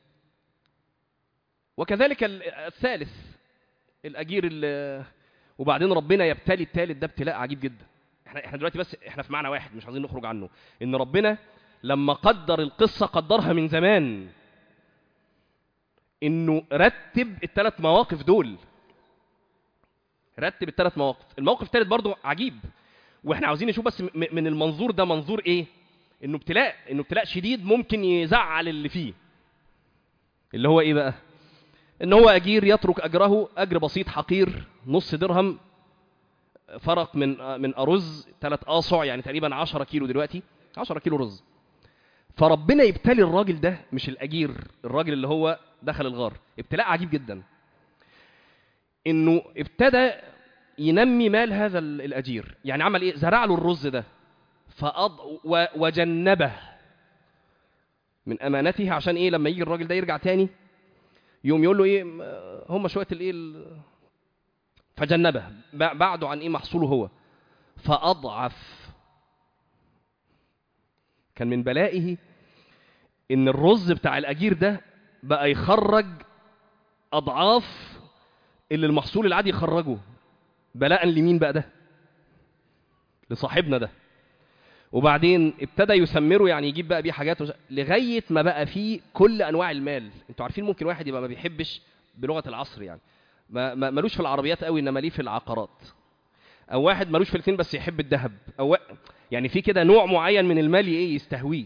وكذلك ال- الثالث الاجير ال- وبعدين ربنا يبتلي الثالث ده ابتلاء عجيب جدا احنا احنا دلوقتي بس احنا في معنى واحد مش عايزين نخرج عنه ان ربنا لما قدر القصه قدرها من زمان انه رتب الثلاث مواقف دول رتب الثلاث مواقف الموقف الثالث برضو عجيب واحنا عاوزين نشوف بس م- من المنظور ده منظور ايه انه ابتلاء انه ابتلاء شديد ممكن يزعل اللي فيه اللي هو ايه بقى ان هو اجير يترك اجره اجر بسيط حقير نص درهم فرق من من ارز ثلاث اصع يعني تقريبا 10 كيلو دلوقتي 10 كيلو رز فربنا يبتلي الراجل ده مش الاجير الراجل اللي هو دخل الغار ابتلاء عجيب جدا انه ابتدى ينمي مال هذا ال- الاجير يعني عمل ايه زرع له الرز ده فأض و- وجنبه من امانته عشان ايه لما يجي الراجل ده يرجع تاني يوم يقول له ايه م- هم شويه الايه ال- فجنبه ب- بعده عن ايه محصوله هو فاضعف كان من بلائه ان الرز بتاع الاجير ده بقى يخرج اضعاف اللي المحصول العادي يخرجه بلاء لمين بقى ده لصاحبنا ده وبعدين ابتدى يثمره يعني يجيب بقى بيه حاجات وش... لغايه ما بقى فيه كل انواع المال انتوا عارفين ممكن واحد يبقى ما بيحبش بلغه العصر يعني ما ما- ملوش في العربيات قوي انما ليه في العقارات او واحد ملوش في الاثنين بس يحب الذهب او وا- يعني في كده نوع معين من المال ايه يستهويه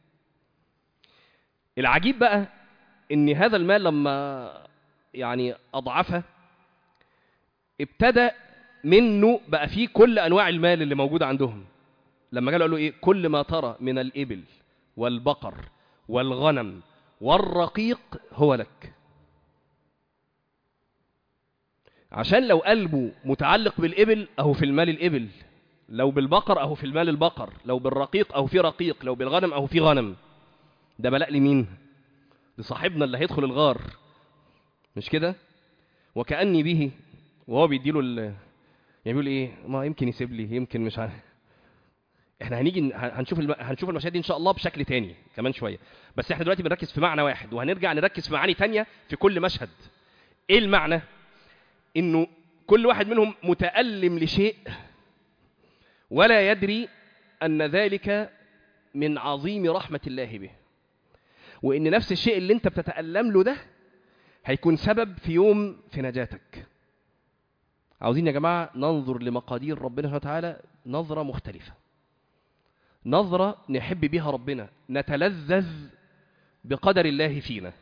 العجيب بقى ان هذا المال لما يعني اضعفه ابتدى منه بقى فيه كل انواع المال اللي موجوده عندهم لما قالوا له ايه كل ما ترى من الابل والبقر والغنم والرقيق هو لك عشان لو قلبه متعلق بالابل اهو في المال الابل لو بالبقر اهو في المال البقر لو بالرقيق اهو في رقيق لو بالغنم اهو في غنم ده بلاء لمين لصاحبنا اللي هيدخل الغار مش كده وكأني به وهو بيديله ال يعني بيقول ايه ما يمكن يسيب لي يمكن مش عارف احنا هنيجي ن- هنشوف الم... هنشوف المشاهد دي ان شاء الله بشكل تاني كمان شويه بس احنا دلوقتي بنركز في معنى واحد وهنرجع نركز في معاني تانية في كل مشهد ايه المعنى انه كل واحد منهم متألم لشيء ولا يدري ان ذلك من عظيم رحمة الله به وان نفس الشيء اللي انت بتتألم له ده هيكون سبب في يوم في نجاتك عاوزين يا جماعة ننظر لمقادير ربنا سبحانه وتعالى نظرة مختلفة نظرة نحب بها ربنا نتلذذ بقدر الله فينا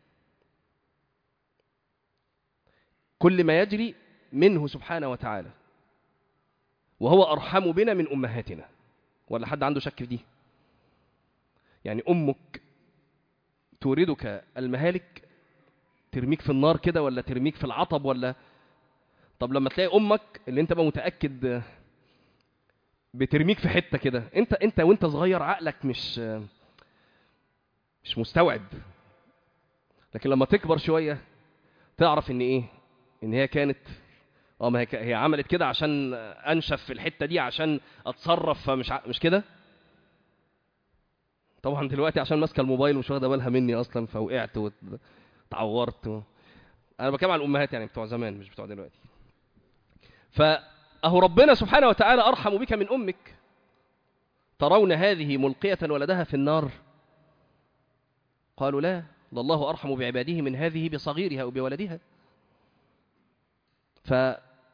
كل ما يجري منه سبحانه وتعالى وهو أرحم بنا من أمهاتنا ولا حد عنده شك في دي يعني أمك توردك المهالك ترميك في النار كده ولا ترميك في العطب ولا طب لما تلاقي أمك اللي أنت بقى متأكد بترميك في حته كده انت انت وانت صغير عقلك مش مش مستوعب لكن لما تكبر شويه تعرف ان ايه ان هي كانت اه ما هي ك- هي عملت كده عشان انشف في الحته دي عشان اتصرف فمش ع... مش كده طبعا دلوقتي عشان ماسكه الموبايل ومش واخده بالها مني اصلا فوقعت واتعورت و... انا بتكلم عن الامهات يعني بتوع زمان مش بتوع دلوقتي فأهو ربنا سبحانه وتعالى أرحم بك من أمك ترون هذه ملقية ولدها في النار قالوا لا لله أرحم بعباده من هذه بصغيرها أو بولدها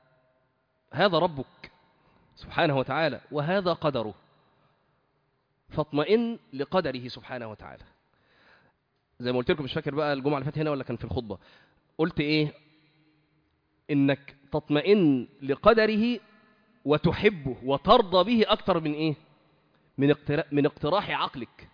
فهذا ربك سبحانه وتعالى وهذا قدره فاطمئن لقدره سبحانه وتعالى زي ما قلت لكم مش فاكر بقى الجمعه اللي فاتت هنا ولا كان في الخطبه قلت ايه انك تطمئن لقدره وتحبه وترضى به اكتر من ايه من اقتراح من اقتراح عقلك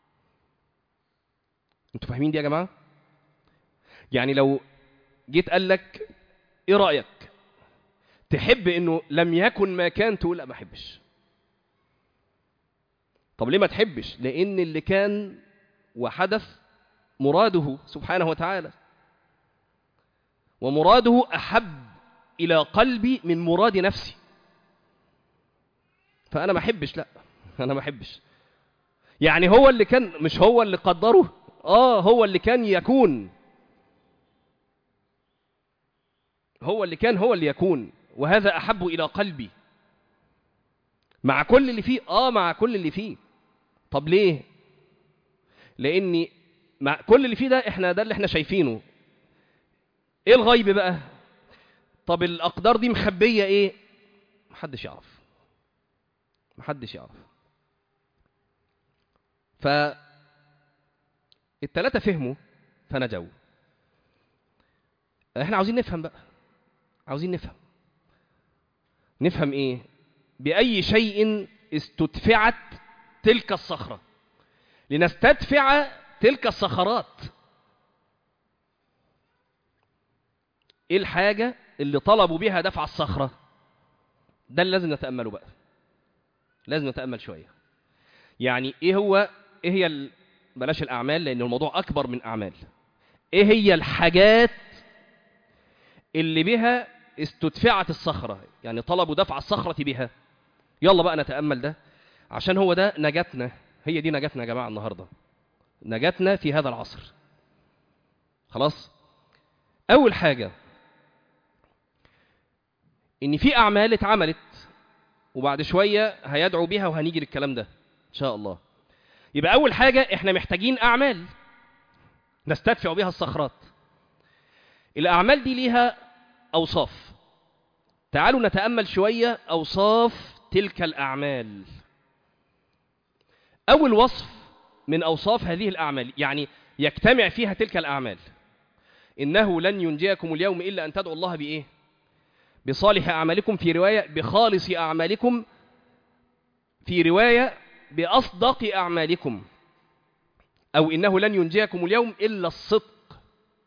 انتوا فاهمين دي يا جماعه يعني لو جيت قال لك ايه رايك تحب انه لم يكن ما كان تقول لا ما احبش طب ليه ما تحبش لان اللي كان وحدث مراده سبحانه وتعالى ومراده احب الى قلبي من مراد نفسي فانا ما احبش لا انا ما احبش يعني هو اللي كان مش هو اللي قدره اه هو اللي كان يكون هو اللي كان هو اللي يكون وهذا احب الى قلبي مع كل اللي فيه اه مع كل اللي فيه طب ليه لاني مع كل اللي فيه ده احنا ده اللي احنا شايفينه ايه الغيب بقى طب الاقدار دي مخبيه ايه محدش يعرف محدش يعرف ف التلاتة فهموا فنجوا احنا عاوزين نفهم بقى عاوزين نفهم نفهم ايه باي شيء استدفعت تلك الصخره لنستدفع تلك الصخرات ايه الحاجه اللي طلبوا بها دفع الصخره ده اللي لازم نتامله بقى لازم نتامل شويه يعني ايه هو ايه هي ال... بلاش الاعمال لان الموضوع اكبر من اعمال ايه هي الحاجات اللي بها استدفعت الصخره يعني طلبوا دفع الصخره بها يلا بقى نتامل ده عشان هو ده نجاتنا هي دي نجاتنا يا جماعه النهارده نجاتنا في هذا العصر خلاص اول حاجه ان في اعمال اتعملت وبعد شويه هيدعو بيها وهنيجي للكلام ده ان شاء الله يبقى اول حاجه احنا محتاجين اعمال نستدفع بها الصخرات الاعمال دي ليها اوصاف تعالوا نتامل شويه اوصاف تلك الاعمال اول وصف من اوصاف هذه الاعمال يعني يجتمع فيها تلك الاعمال انه لن ينجيكم اليوم الا ان تدعوا الله بايه بصالح اعمالكم في روايه بخالص اعمالكم في روايه باصدق اعمالكم او انه لن ينجيكم اليوم الا الصدق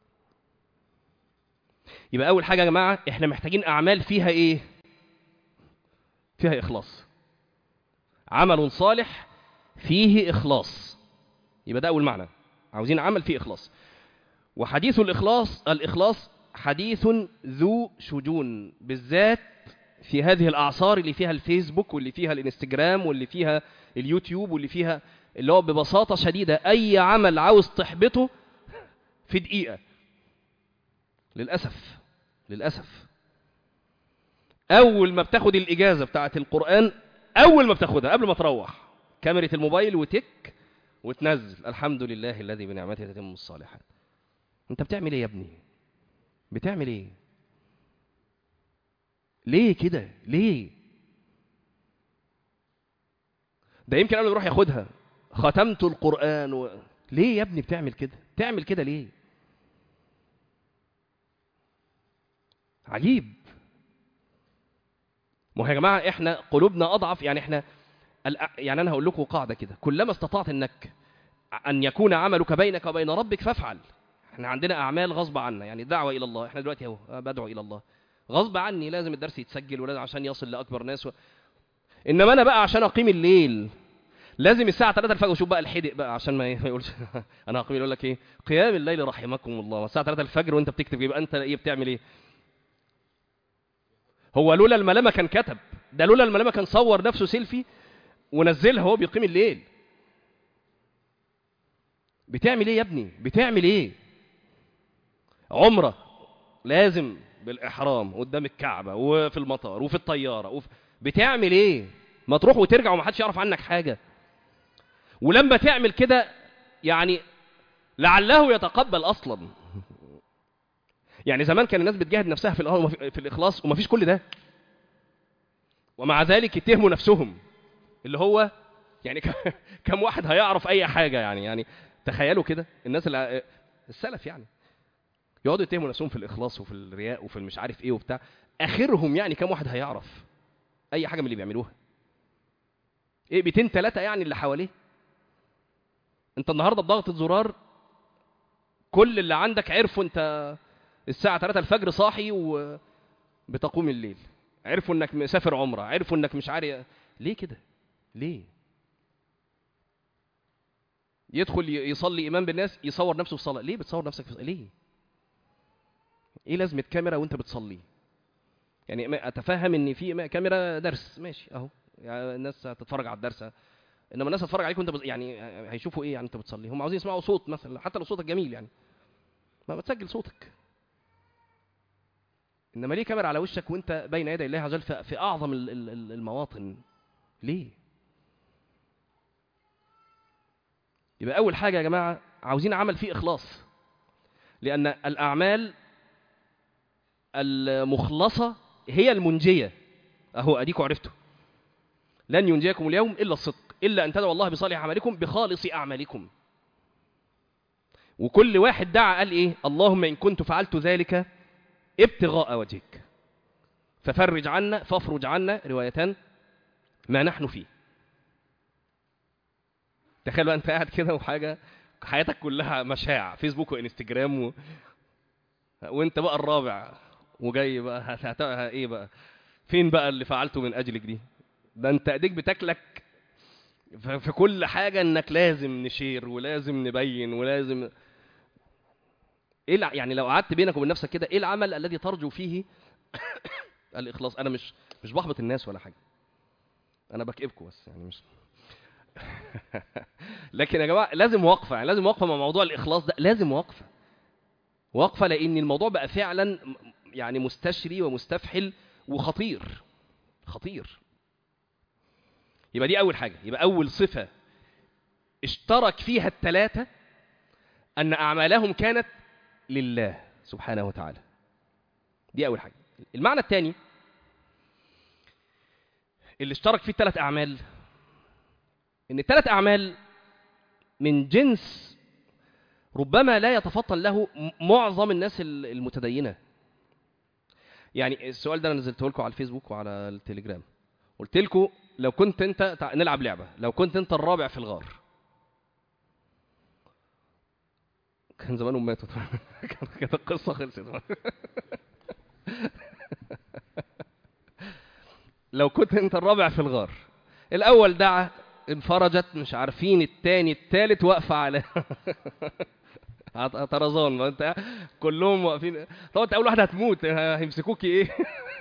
يبقى اول حاجه يا جماعه احنا محتاجين اعمال فيها ايه فيها اخلاص عمل صالح فيه اخلاص يبقى ده اول معنى عاوزين عمل فيه اخلاص وحديث الاخلاص الاخلاص حديث ذو شجون بالذات في هذه الاعصار اللي فيها الفيسبوك واللي فيها الانستجرام واللي فيها اليوتيوب واللي فيها اللي هو ببساطه شديده اي عمل عاوز تحبطه في دقيقه للاسف للاسف اول ما بتاخد الاجازه بتاعه القران اول ما بتاخدها قبل ما تروح كاميرا الموبايل وتك وتنزل الحمد لله الذي بنعمته تتم الصالحات انت بتعمل ايه يا ابني بتعمل ايه ليه كده ليه ده يمكن قبل ما يروح ياخدها ختمت القران و... ليه يا ابني بتعمل كده تعمل كده ليه عجيب ما هو يا جماعه احنا قلوبنا اضعف يعني احنا يعني انا هقول لكم قاعده كده كلما استطعت انك ان يكون عملك بينك وبين ربك فافعل احنا عندنا اعمال غصب عنا يعني دعوه الى الله احنا دلوقتي اهو بدعو الى الله غصب عني لازم الدرس يتسجل ولازم عشان يصل لاكبر ناس و... انما انا بقى عشان اقيم الليل لازم الساعه 3 الفجر شوف بقى الحدق بقى عشان ما يقولش انا هقيم يقول لك ايه قيام الليل رحمكم الله الساعه 3 الفجر وانت بتكتب يبقى انت ايه بتعمل ايه هو لولا الملامه كان كتب ده لولا الملامه كان صور نفسه سيلفي ونزلها وهو بيقيم الليل بتعمل ايه يا ابني بتعمل ايه عمره لازم بالاحرام قدام الكعبه وفي المطار وفي الطياره وفي... بتعمل ايه ما تروح وترجع ومحدش يعرف عنك حاجه ولما تعمل كده يعني لعله يتقبل اصلا يعني زمان كان الناس بتجاهد نفسها في في الاخلاص ومفيش كل ده ومع ذلك يتهموا نفسهم اللي هو يعني ك- كم واحد هيعرف اي حاجه يعني يعني تخيلوا كده الناس اللي السلف يعني يقعدوا يتهموا نفسهم في الاخلاص وفي الرياء وفي المش عارف ايه وبتاع اخرهم يعني كم واحد هيعرف اي حاجه من اللي بيعملوها ايه 200 ثلاثه يعني اللي حواليه انت النهارده بضغطه زرار كل اللي عندك عرفوا انت الساعه 3 الفجر صاحي وبتقوم الليل عرفوا انك مسافر عمره عرفوا انك مش عارف ليه كده ليه يدخل ي- يصلي امام بالناس يصور نفسه في صلاه ليه بتصور نفسك في ليه ايه لازمه كاميرا وانت بتصلي يعني ما- اتفهم ان في ما- كاميرا درس ماشي اهو يعني الناس هتتفرج على الدرس انما الناس هتتفرج عليك وانت بت... يعني هيشوفوا ايه يعني انت بتصلي هم عاوزين يسمعوا صوت مثلا حتى لو صوتك جميل يعني ما بتسجل صوتك انما ليه كاميرا على وشك وانت بين يدي الله عز وجل في في اعظم ال- ال- ال- المواطن ليه يبقى اول حاجه يا جماعه عاوزين عمل فيه اخلاص لان الاعمال المخلصه هي المنجيه اهو اديكم عرفتوا لن ينجيكم اليوم الا الصدق الا ان تدعوا الله بصالح اعمالكم بخالص اعمالكم وكل واحد دعا قال ايه اللهم ان كنت فعلت ذلك ابتغاء وجهك ففرج عنا فافرج عنا روايتان ما نحن فيه تخيل بقى انت قاعد كده وحاجه حياتك كلها مشاع فيسبوك وانستجرام و... وانت بقى الرابع وجاي بقى هت... هت... ايه بقى فين بقى اللي فعلته من اجلك دي ده انت ايديك بتاكلك ف- في كل حاجه انك لازم نشير ولازم نبين ولازم ايه الع- يعني لو قعدت بينك وبين نفسك كده ايه العمل الذي ترجو فيه الاخلاص انا مش مش بحبط الناس ولا حاجه انا بكئبكم بس يعني مش لكن يا جماعه لازم وقفه يعني لازم وقفه مع موضوع الاخلاص ده لازم وقفه وقفه لان الموضوع بقى فعلا م- يعني مستشري ومستفحل وخطير خطير يبقى دي اول حاجه يبقى اول صفه اشترك فيها الثلاثه ان اعمالهم كانت لله سبحانه وتعالى دي اول حاجه المعنى الثاني اللي اشترك فيه الثلاث اعمال ان الثلاث اعمال من جنس ربما لا يتفطن له م- معظم الناس ال- المتدينه يعني السؤال ده انا نزلته لكم على الفيسبوك وعلى التليجرام قلت لكم لو كنت انت تع- نلعب لعبه لو كنت انت الرابع في الغار كان زمانهم ماتوا كان- كانت القصه خلصت لو كنت انت الرابع في الغار الاول دعا انفرجت مش عارفين التاني التالت واقفه على عط- طرزان ما انت كلهم واقفين طبعا انت اول واحد هتموت هيمسكوكي ايه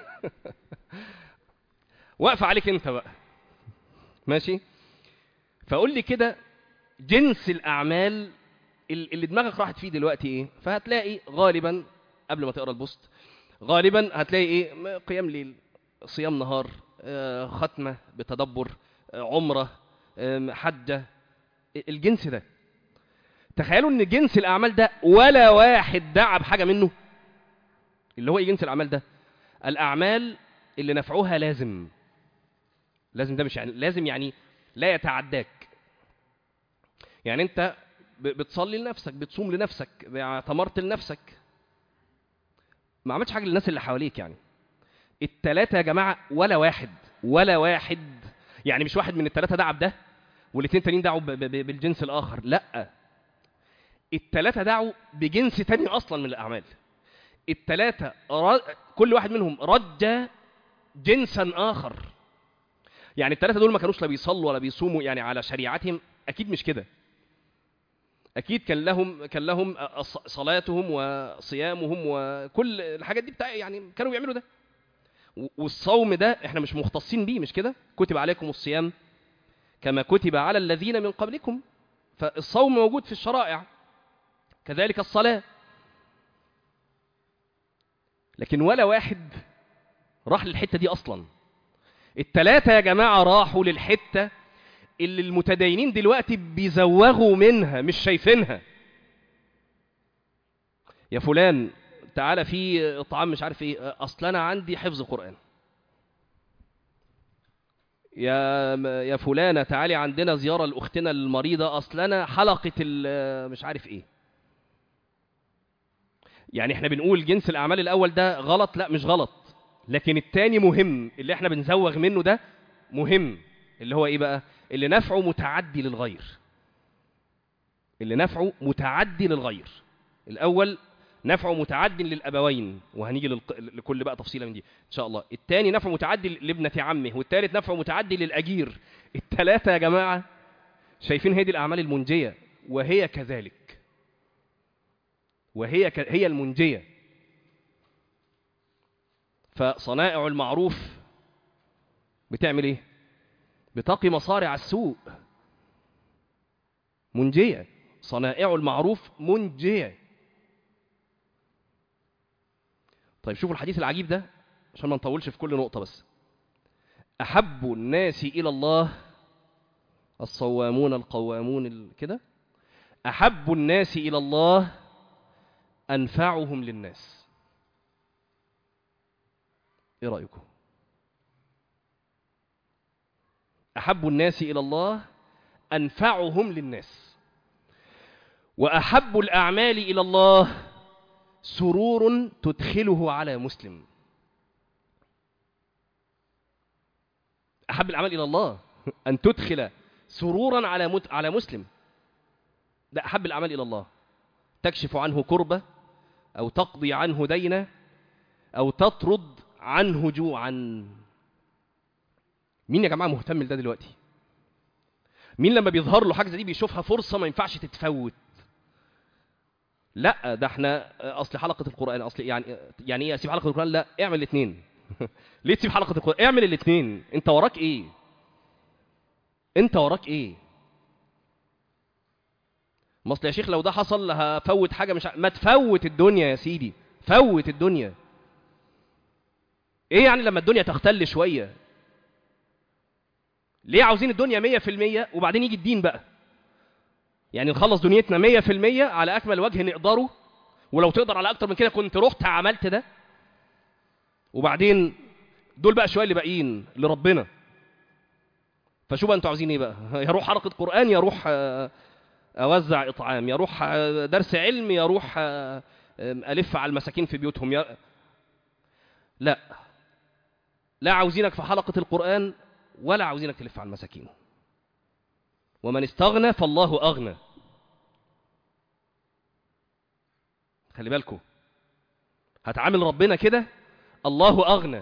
واقفه عليك انت بقى ماشي فقول لي كده جنس الاعمال ال- اللي دماغك راحت فيه دلوقتي ايه فهتلاقي غالبا قبل ما تقرا البوست غالبا هتلاقي ايه م- قيام ليل صيام نهار آه، ختمه بتدبر آه، عمره آم، حجه الجنس ده تخيلوا ان جنس الاعمال ده ولا واحد دعا بحاجه منه اللي هو ايه جنس الاعمال ده الاعمال اللي نفعها لازم لازم ده مش يعني لازم يعني لا يتعداك يعني انت ب- بتصلي لنفسك بتصوم لنفسك اعتمرت لنفسك ما عملتش حاجه للناس اللي حواليك يعني التلاتة يا جماعه ولا واحد ولا واحد يعني مش واحد من التلاتة دعا بده والاثنين تانيين دعوا ب- ب- بالجنس الاخر لا التلاتة دعوا بجنس تاني اصلا من الاعمال التلاتة ر- كل واحد منهم رج جنسا اخر يعني التلاتة دول ما كانوش لا بيصلوا ولا بيصوموا يعني على شريعتهم اكيد مش كده اكيد كان لهم كان لهم ص- صلاتهم وصيامهم وكل الحاجات دي بتاع يعني كانوا بيعملوا ده و- والصوم ده احنا مش مختصين بيه مش كده كتب عليكم الصيام كما كتب على الذين من قبلكم فالصوم موجود في الشرائع كذلك الصلاة لكن ولا واحد راح للحتة دي أصلا التلاتة يا جماعة راحوا للحتة اللي المتدينين دلوقتي بيزوغوا منها مش شايفينها يا فلان تعالى في اطعام مش عارف ايه اصل انا عندي حفظ قرآن يا يا فلانه تعالي عندنا زياره لاختنا المريضه اصل انا حلقه ال- مش عارف ايه يعني احنا بنقول جنس الاعمال الاول ده غلط لا مش غلط لكن التاني مهم اللي احنا بنزوغ منه ده مهم اللي هو ايه بقى اللي نفعه متعدي للغير اللي نفعه متعدي للغير الاول نفعه متعدي للابوين وهنيجي للق... لكل بقى تفصيله من دي ان شاء الله الثاني نفعه متعدي لابنه عمه والثالث نفعه متعدي للاجير الثلاثه يا جماعه شايفين هي دي الاعمال المنجيه وهي كذلك وهي ك... هي المنجيه فصنائع المعروف بتعمل ايه بتقي مصارع السوء منجيه صنائع المعروف منجيه طيب شوفوا الحديث العجيب ده عشان ما نطولش في كل نقطة بس أحب الناس إلى الله الصوامون القوامون ال- كده أحب الناس إلى الله أنفعهم للناس إيه رأيكم؟ أحب الناس إلى الله أنفعهم للناس وأحب الأعمال إلى الله سرور تدخله على مسلم أحب الأعمال إلى الله أن تدخل سرورا على مت... على مسلم ده أحب الأعمال إلى الله تكشف عنه كربة أو تقضي عنه دينة أو تطرد عنه جوعا مين يا جماعة مهتم لده دلوقتي مين لما بيظهر له حاجة زي دي بيشوفها فرصة ما ينفعش تتفوت لا ده احنا اصل حلقه القران اصل يعني يعني ايه اسيب حلقه القران لا اعمل الاثنين ليه تسيب حلقه القران اعمل الاثنين انت وراك ايه انت وراك ايه ما اصل يا شيخ لو ده حصل هفوت حاجه مش ع... ما تفوت الدنيا يا سيدي فوت الدنيا ايه يعني لما الدنيا تختل شويه ليه عاوزين الدنيا مية في المية وبعدين يجي الدين بقى يعني نخلص دنيتنا مية في المية على أكمل وجه نقدره ولو تقدر على أكتر من كده كنت رحت عملت ده وبعدين دول بقى شوية اللي باقيين لربنا فشو بقى انتوا عاوزين ايه بقى يروح حلقة قرآن يروح آه، أوزع إطعام يروح آه، درس علم يروح آه، ألف على المساكين في بيوتهم يا... لا لا عاوزينك في حلقة القرآن ولا عاوزينك تلف على المساكين ومن استغنى فالله أغنى خلي بالكم هتعامل ربنا كده الله أغنى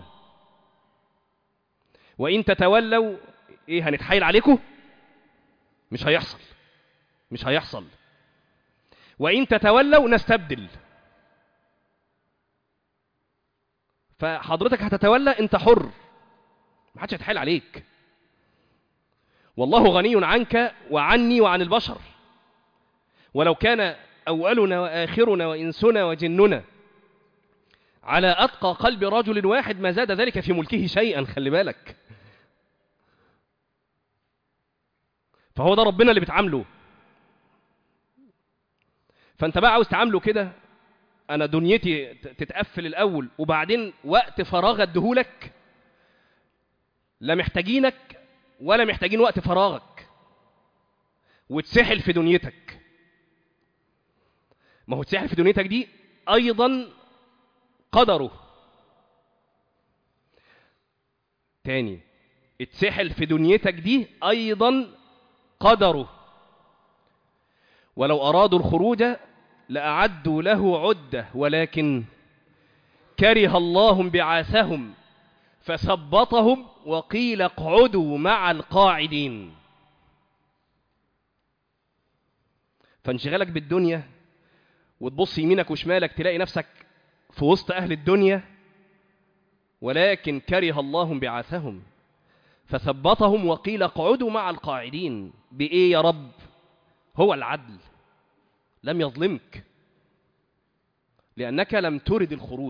وإن تتولوا إيه هنتحايل عليكم مش هيحصل مش هيحصل وإن تتولوا نستبدل فحضرتك هتتولى أنت حر محدش هيتحايل عليك والله غني عنك وعني وعن البشر ولو كان أولنا وآخرنا وإنسنا وجننا على أتقى قلب رجل واحد ما زاد ذلك في ملكه شيئا خلي بالك فهو ده ربنا اللي بتعامله فانت بقى عاوز تعامله كده انا دنيتي تتقفل الاول وبعدين وقت فراغ اديهولك لا محتاجينك ولا محتاجين وقت فراغك وتسحل في دنيتك ما هو تسحل في دنيتك دي ايضا قدره تاني اتسحل في دنيتك دي ايضا قدره ولو ارادوا الخروج لاعدوا له عده ولكن كره الله انبعاثهم فثبطهم وقيل اقعدوا مع القاعدين فانشغالك بالدنيا وتبص يمينك وشمالك تلاقي نفسك في وسط أهل الدنيا ولكن كره الله انبعاثهم فثبطهم وقيل اقعدوا مع القاعدين بإيه يا رب هو العدل لم يظلمك لأنك لم ترد الخروج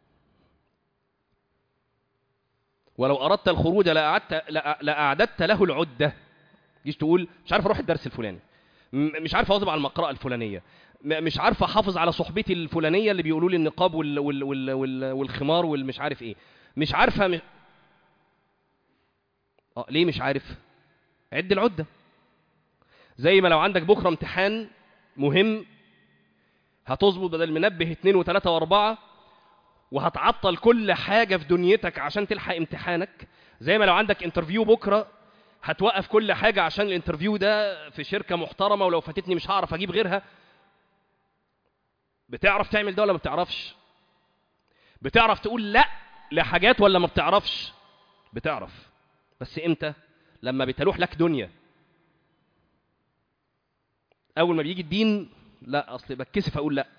ولو أردت الخروج لأعدت, لأعددت له العدة جيش تقول مش عارف أروح الدرس الفلاني مش عارف أواظب على المقرأة الفلانية مش عارف أحافظ على صحبتي الفلانية اللي بيقولوا لي النقاب وال وال وال وال والخمار والمش عارف إيه مش عارفة مش... اه ليه مش عارف عد العده زي ما لو عندك بكره امتحان مهم هتظبط بدل منبه اتنين وتلاته واربعه وهتعطل كل حاجه في دنيتك عشان تلحق امتحانك زي ما لو عندك انترفيو بكره هتوقف كل حاجه عشان الانترفيو ده في شركه محترمه ولو فاتتني مش هعرف اجيب غيرها بتعرف تعمل ده ولا ما بتعرفش بتعرف تقول لا لحاجات ولا ما بتعرفش بتعرف بس امتى لما بتلوح لك دنيا اول ما بيجي الدين لا اصل بتكسف اقول لا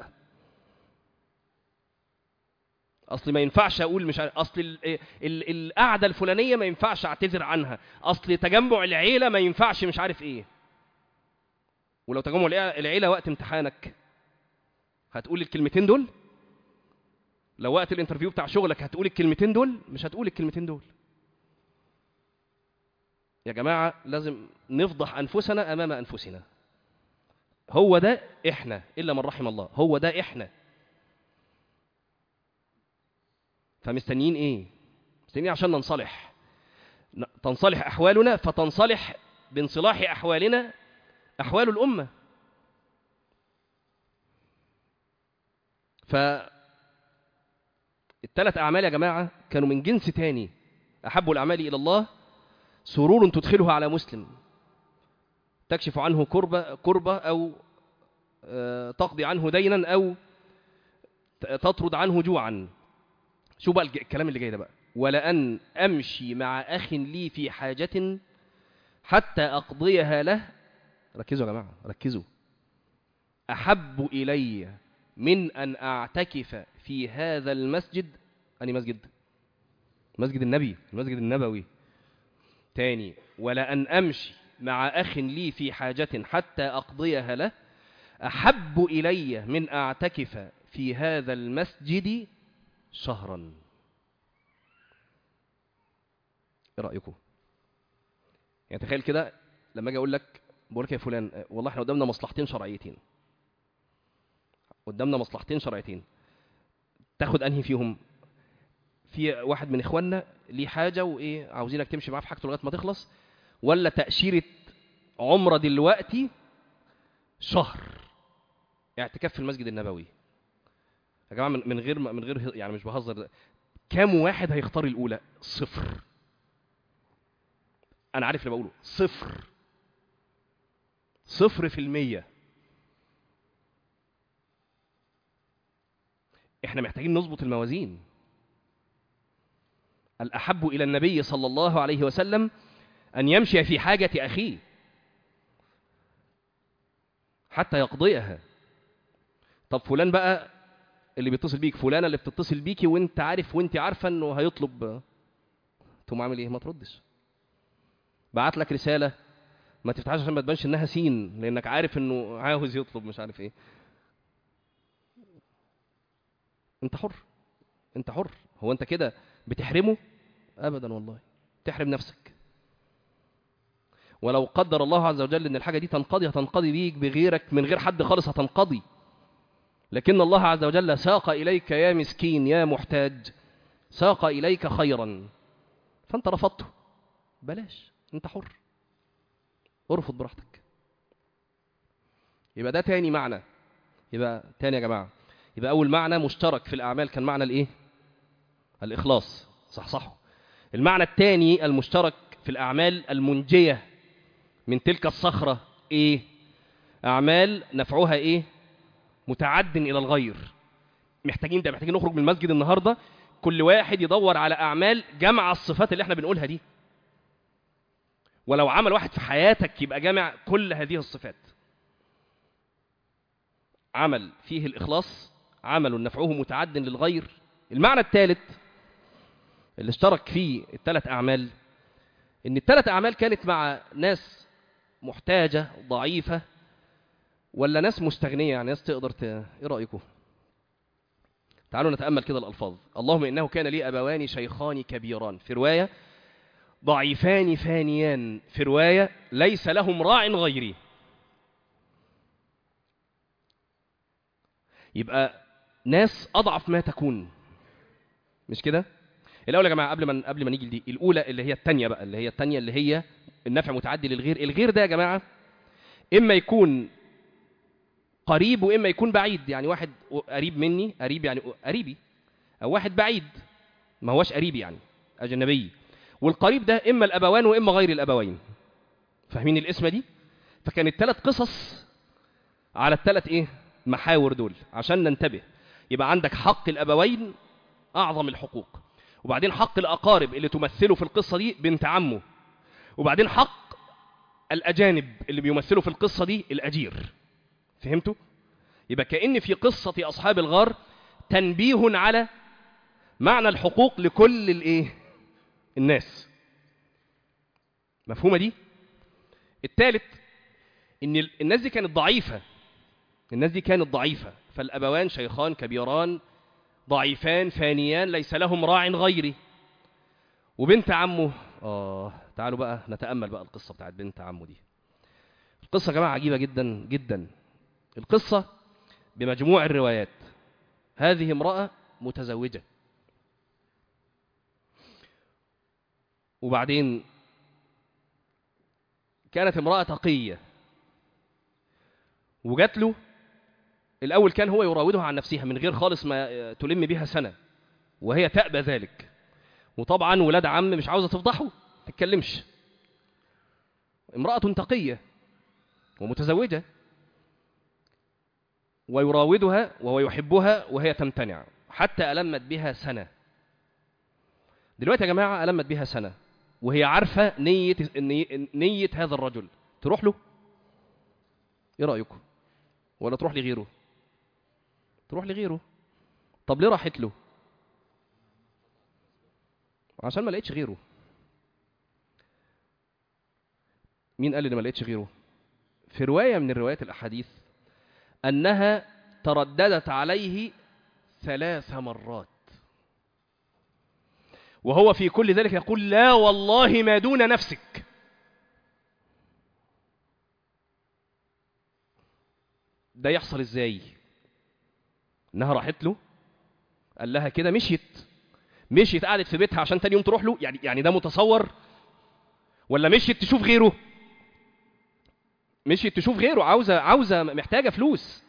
اصل ما ينفعش اقول مش عارف اصل ال- ال- القعده الفلانيه ما ينفعش اعتذر عنها اصل تجمع العيله ما ينفعش مش عارف ايه ولو تجمع العيلة- العيله وقت امتحانك هتقول الكلمتين دول لو وقت الانترفيو بتاع شغلك هتقول الكلمتين دول مش هتقول الكلمتين دول يا جماعه لازم نفضح انفسنا امام انفسنا هو ده احنا الا من رحم الله هو ده احنا فمستنيين ايه مستنيين عشان ننصلح ن- تنصلح احوالنا فتنصلح بانصلاح احوالنا احوال الامه ف الثلاث اعمال يا جماعه كانوا من جنس تاني احب الاعمال الى الله سرور تدخله على مسلم تكشف عنه كربة كربة أو آه، تقضي عنه دينا أو ت- تطرد عنه جوعا شو بقى الج- الكلام اللي جاي ده بقى ولأن أمشي مع أخ لي في حاجة حتى أقضيها له ركزوا يا جماعة ركزوا أحب إلي من أن أعتكف في هذا المسجد أني مسجد مسجد النبي المسجد النبوي تاني ولأن أمشي مع أخ لي في حاجة حتى أقضيها له أحب إلي من أعتكف في هذا المسجد شهرا إيه رأيكم؟ يعني تخيل كده لما أجي أقول لك بقول لك يا فلان آه، والله إحنا قدامنا مصلحتين شرعيتين قدامنا مصلحتين شرعيتين تاخد أنهي فيهم؟ في واحد من إخواننا ليه حاجة وإيه عاوزينك تمشي معاه في حاجته لغاية ما تخلص ولا تأشيرة عمرة دلوقتي شهر اعتكاف في المسجد النبوي يا جماعة من من غير من غير يعني مش بهزر ده. كام واحد هيختار الأولى؟ صفر أنا عارف اللي بقوله صفر صفر في المية احنا محتاجين نظبط الموازين الأحب إلى النبي صلى الله عليه وسلم أن يمشي في حاجة أخيه حتى يقضيها طب فلان بقى اللي بيتصل بيك فلانة اللي بتتصل بيكي وانت عارف وانت عارفة انه هيطلب تقوم عامل ايه ما تردش بعت لك رسالة ما تفتحهاش عشان ما تبانش انها سين لانك عارف انه عاوز يطلب مش عارف ايه انت حر انت حر هو انت كده بتحرمه ابدا والله تحرم نفسك ولو قدر الله عز وجل ان الحاجه دي تنقضي هتنقضي بيك بغيرك من غير حد خالص هتنقضي لكن الله عز وجل ساق اليك يا مسكين يا محتاج ساق اليك خيرا فانت رفضته بلاش انت حر ارفض براحتك يبقى ده تاني معنى يبقى تاني يا جماعه يبقى اول معنى مشترك في الاعمال كان معنى الايه الاخلاص صح صح المعنى الثاني المشترك في الاعمال المنجيه من تلك الصخره ايه اعمال نفعها ايه متعد الى الغير محتاجين ده محتاجين نخرج من المسجد النهارده كل واحد يدور على اعمال جمع الصفات اللي احنا بنقولها دي ولو عمل واحد في حياتك يبقى جامع كل هذه الصفات عمل فيه الإخلاص عمل نفعه متعد للغير المعنى الثالث اللي اشترك فيه الثلاث أعمال إن الثلاث أعمال كانت مع ناس محتاجة ضعيفة ولا ناس مستغنية يعني ناس تقدر ت... إيه رأيكم؟ تعالوا نتأمل كده الألفاظ اللهم إنه كان لي أبوان شيخان كبيران في رواية ضعيفان فانيان في رواية ليس لهم راع غيري يبقى ناس أضعف ما تكون مش كده الاول يا جماعه قبل ما قبل ما نيجي لدي الاولى اللي هي الثانيه بقى اللي هي الثانيه اللي هي النفع متعدي للغير الغير ده يا جماعه اما يكون قريب واما يكون بعيد يعني واحد قريب مني قريب يعني قريبي او واحد بعيد ما هوش قريب يعني اجنبي والقريب ده اما الابوان واما غير الابوين فاهمين الاسمه دي فكانت ثلاث قصص على الثلاث ايه محاور دول عشان ننتبه يبقى عندك حق الابوين اعظم الحقوق وبعدين حق الاقارب اللي تمثله في القصه دي بنت عمه وبعدين حق الاجانب اللي بيمثلوا في القصه دي الاجير فهمتوا يبقى كأن في قصة أصحاب الغار تنبيه على معنى الحقوق لكل الايه الناس مفهومة دي الثالث ان ال- الناس دي كانت ضعيفة الناس دي كانت ضعيفة فالأبوان شيخان كبيران ضعيفان فانيان ليس لهم راع غيري وبنت عمه اه تعالوا بقى نتأمل بقى القصة بتاعت بنت عمه دي القصة يا جماعة عجيبة جدا جدا القصة بمجموع الروايات هذه امرأة متزوجة وبعدين كانت امرأة تقية وجات له الأول كان هو يراودها عن نفسها من غير خالص ما تلم بها سنة وهي تأبى ذلك وطبعا ولاد عم مش عاوزة تفضحه تتكلمش امرأة تقية ومتزوجة ويراودها وهو يحبها وهي تمتنع حتى ألمت بها سنة دلوقتي يا جماعة ألمت بها سنة وهي عارفة نية نية, نية هذا الرجل تروح له ايه رأيكم ولا تروح لغيره تروح لغيره طب ليه راحت له عشان ما لقيتش غيره مين قال ان ما لقيتش غيره في رواية من الروايات الأحاديث أنها ترددت عليه ثلاث مرات وهو في كل ذلك يقول لا والله ما دون نفسك ده يحصل ازاي انها راحت له قال لها كده مشيت مشيت قعدت في بيتها عشان تاني يوم تروح له يعني يعني ده متصور ولا مشيت تشوف غيره مشيت تشوف غيره عاوزه عاوزه محتاجه فلوس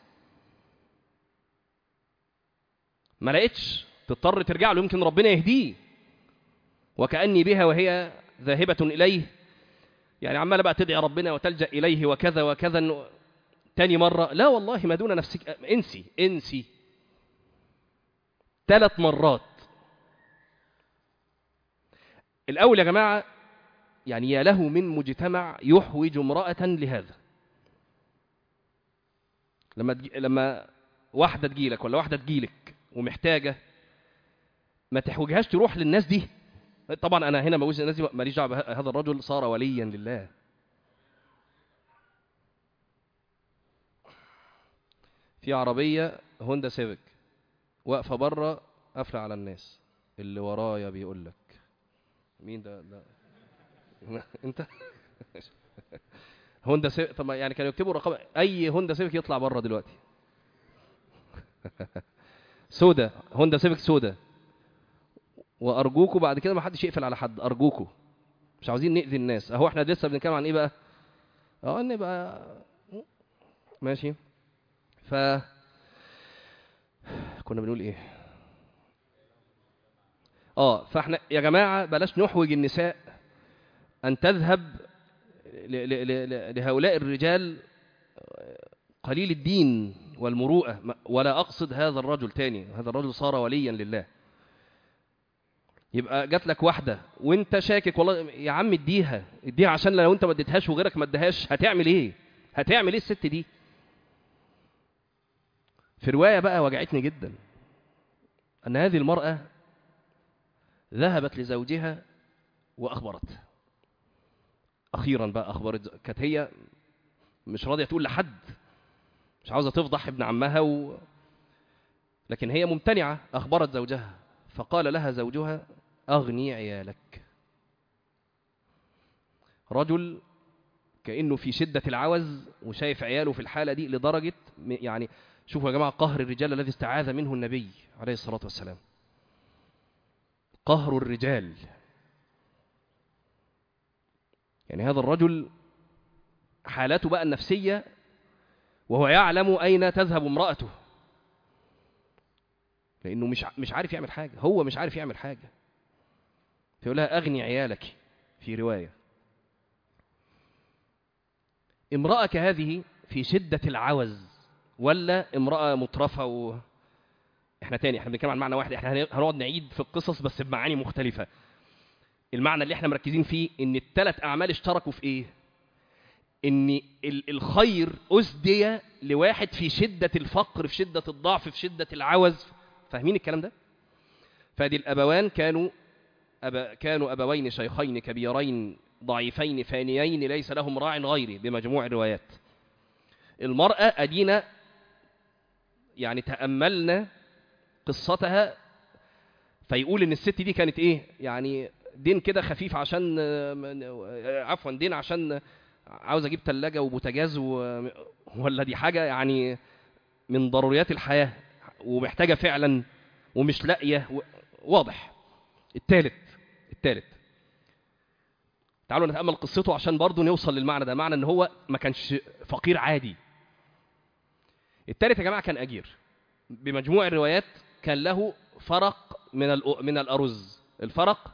ما لقيتش تضطر ترجع له يمكن ربنا يهديه وكأني بها وهي ذاهبة إليه يعني عمالة بقى تدعي ربنا وتلجأ إليه وكذا وكذا إنه تاني مرة لا والله ما دون نفسك انسي انسي ثلاث مرات الأول يا جماعة يعني يا له من مجتمع يحوج امرأة لهذا لما تجي لما واحدة تجيلك ولا واحدة تجيلك ومحتاجة ما تحوجهاش تروح للناس دي طبعا انا هنا بقول الناس دي ماليش دعوه بها- هذا الرجل صار وليا لله في عربيه هوندا سيفيك واقفه بره قافله على الناس اللي ورايا بيقول لك مين ده ده انت هوندا سيفيك طب يعني كانوا يكتبوا رقم اي هوندا سيفيك يطلع بره دلوقتي سودا هوندا سيفيك سودا وارجوكوا بعد كده ما حدش يقفل على حد ارجوكوا مش عاوزين نأذي الناس اهو احنا لسه بنتكلم عن ايه بقى اه ان بقى ماشي ف كنا بنقول ايه اه فاحنا يا جماعه بلاش نحوج النساء ان تذهب ل- ل- ل- لهؤلاء الرجال قليل الدين والمروءه ما- ولا اقصد هذا الرجل تاني هذا الرجل صار وليا لله يبقى جات لك واحده وانت شاكك والله يا عم اديها اديها عشان لو انت ما اديتهاش وغيرك ما اديهاش هتعمل ايه هتعمل ايه الست دي في روايه بقى وجعتني جدا ان هذه المراه ذهبت لزوجها واخبرته اخيرا بقى اخبرت كانت هي مش راضيه تقول لحد مش عاوزه تفضح ابن عمها و... لكن هي ممتنعه اخبرت زوجها فقال لها زوجها أغني عيالك رجل كأنه في شدة العوز وشايف عياله في الحالة دي لدرجة م- يعني شوفوا يا جماعة قهر الرجال الذي استعاذ منه النبي عليه الصلاة والسلام قهر الرجال يعني هذا الرجل حالته بقى النفسية وهو يعلم أين تذهب امرأته لأنه مش مش عارف يعمل حاجة هو مش عارف يعمل حاجة فيقول لها أغني عيالك في رواية امرأة كهذه في شدة العوز ولا امرأة مترفة و... احنا تاني احنا بنتكلم عن معنى واحد احنا هن- هنقعد نعيد في القصص بس بمعاني مختلفة المعنى اللي احنا مركزين فيه ان الثلاث اعمال اشتركوا في ايه ان ال- الخير اسدي لواحد في شدة الفقر في شدة الضعف في شدة العوز فاهمين الكلام ده فادي الابوان كانوا أبا كانوا ابوين شيخين كبيرين ضعيفين فانيين ليس لهم راع غيري بمجموع الروايات المرأة أدينا يعني تأملنا قصتها فيقول إن الست دي كانت إيه يعني دين كده خفيف عشان آه، عفوا دين عشان عاوز أجيب تلاجة وبوتاجاز و- ولا دي حاجة يعني من ضروريات الحياة ومحتاجة فعلا ومش لاقية و- واضح الثالث الثالث تعالوا نتأمل قصته عشان برضه نوصل للمعنى ده معنى ان هو ما كانش فقير عادي التالت يا جماعة كان أجير بمجموع الروايات كان له فرق من الأ- من الأرز الفرق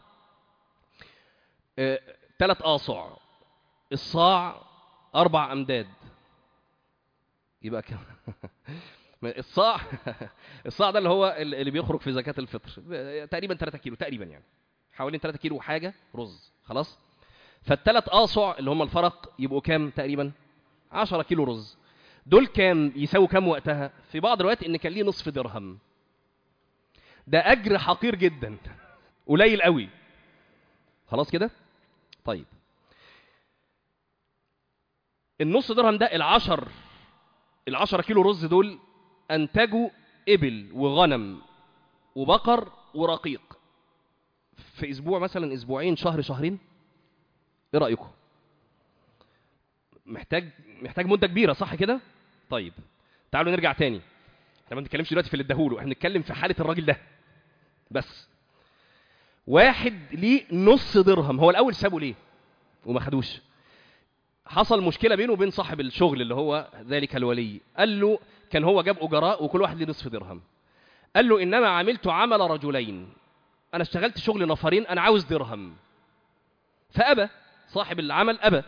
ثلاث آصع الصاع أربع أمداد يبقى كم الصاع الصاع ده اللي هو اللي بيخرج في زكاة الفطر تقريبا 3 كيلو تقريبا يعني حوالين 3 كيلو وحاجة رز خلاص فالثلاث آصع اللي هم الفرق يبقوا كام تقريبا 10 كيلو رز دول كام يساووا كام وقتها في بعض الروايات ان كان ليه نصف درهم ده اجر حقير جدا قليل قوي خلاص كده طيب النص درهم ده العشر العشرة كيلو رز دول انتجوا ابل وغنم وبقر ورقيق في اسبوع مثلا اسبوعين شهر شهرين ايه رايكم محتاج محتاج مده كبيره صح كده طيب تعالوا نرجع تاني احنا ما بنتكلمش دلوقتي في اللي اداهوله احنا بنتكلم في حاله الراجل ده بس واحد ليه نص درهم هو الاول سابه ليه وما خدوش حصل مشكله بينه وبين صاحب الشغل اللي هو ذلك الولي قال له كان هو جاب اجراء وكل واحد ليه نصف درهم قال له انما عملت عمل رجلين انا اشتغلت شغل نفرين انا عاوز درهم فابى صاحب العمل ابى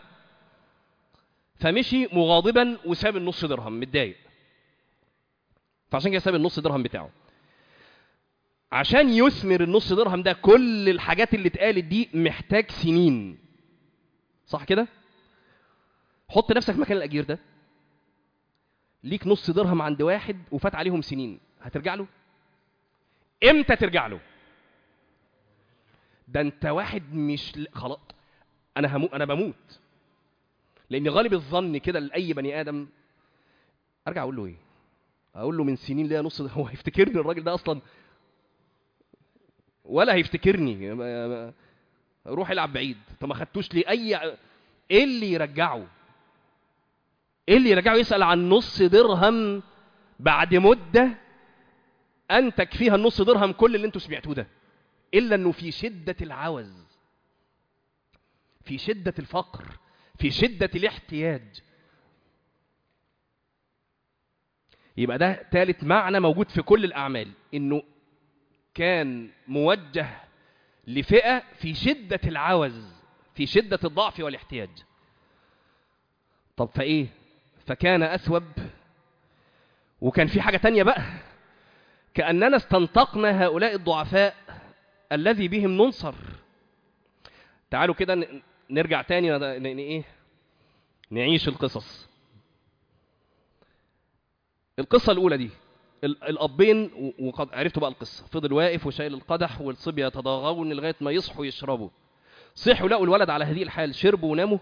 فمشي مغاضبا وساب النص درهم متضايق فعشان كده ساب النص درهم بتاعه عشان يثمر النص درهم ده كل الحاجات اللي اتقالت دي محتاج سنين صح كده حط نفسك مكان الاجير ده ليك نص درهم عند واحد وفات عليهم سنين هترجع له امتى ترجع له ده انت واحد مش ل- خلاص انا همو... انا بموت لان غالب الظن كده لاي بني ادم ارجع اقول له ايه اقول له من سنين ليا نص هو هيفتكرني الراجل ده اصلا ولا هيفتكرني ما- ما- روح العب بعيد طب ما خدتوش ليه اي ايه اللي يرجعه ايه اللي يرجعه يسال عن نص درهم بعد مده انتج فيها النص درهم كل اللي انتوا سمعتوه ده الا انه في شده العوز في شده الفقر في شده الاحتياج يبقى ده ثالث معنى موجود في كل الاعمال انه كان موجه لفئه في شده العوز في شده الضعف والاحتياج طب فايه فكان اثوب وكان في حاجه تانية بقى كاننا استنطقنا هؤلاء الضعفاء الذي بهم ننصر تعالوا كده ن- نرجع تاني ن- ن- ايه نعيش القصص القصة الأولى دي ال- الأبين و- وقد عرفتوا بقى القصة فضل واقف وشايل القدح والصبية يتضاغون لغاية ما يصحوا يشربوا صحوا لقوا الولد على هذه الحال شربوا وناموا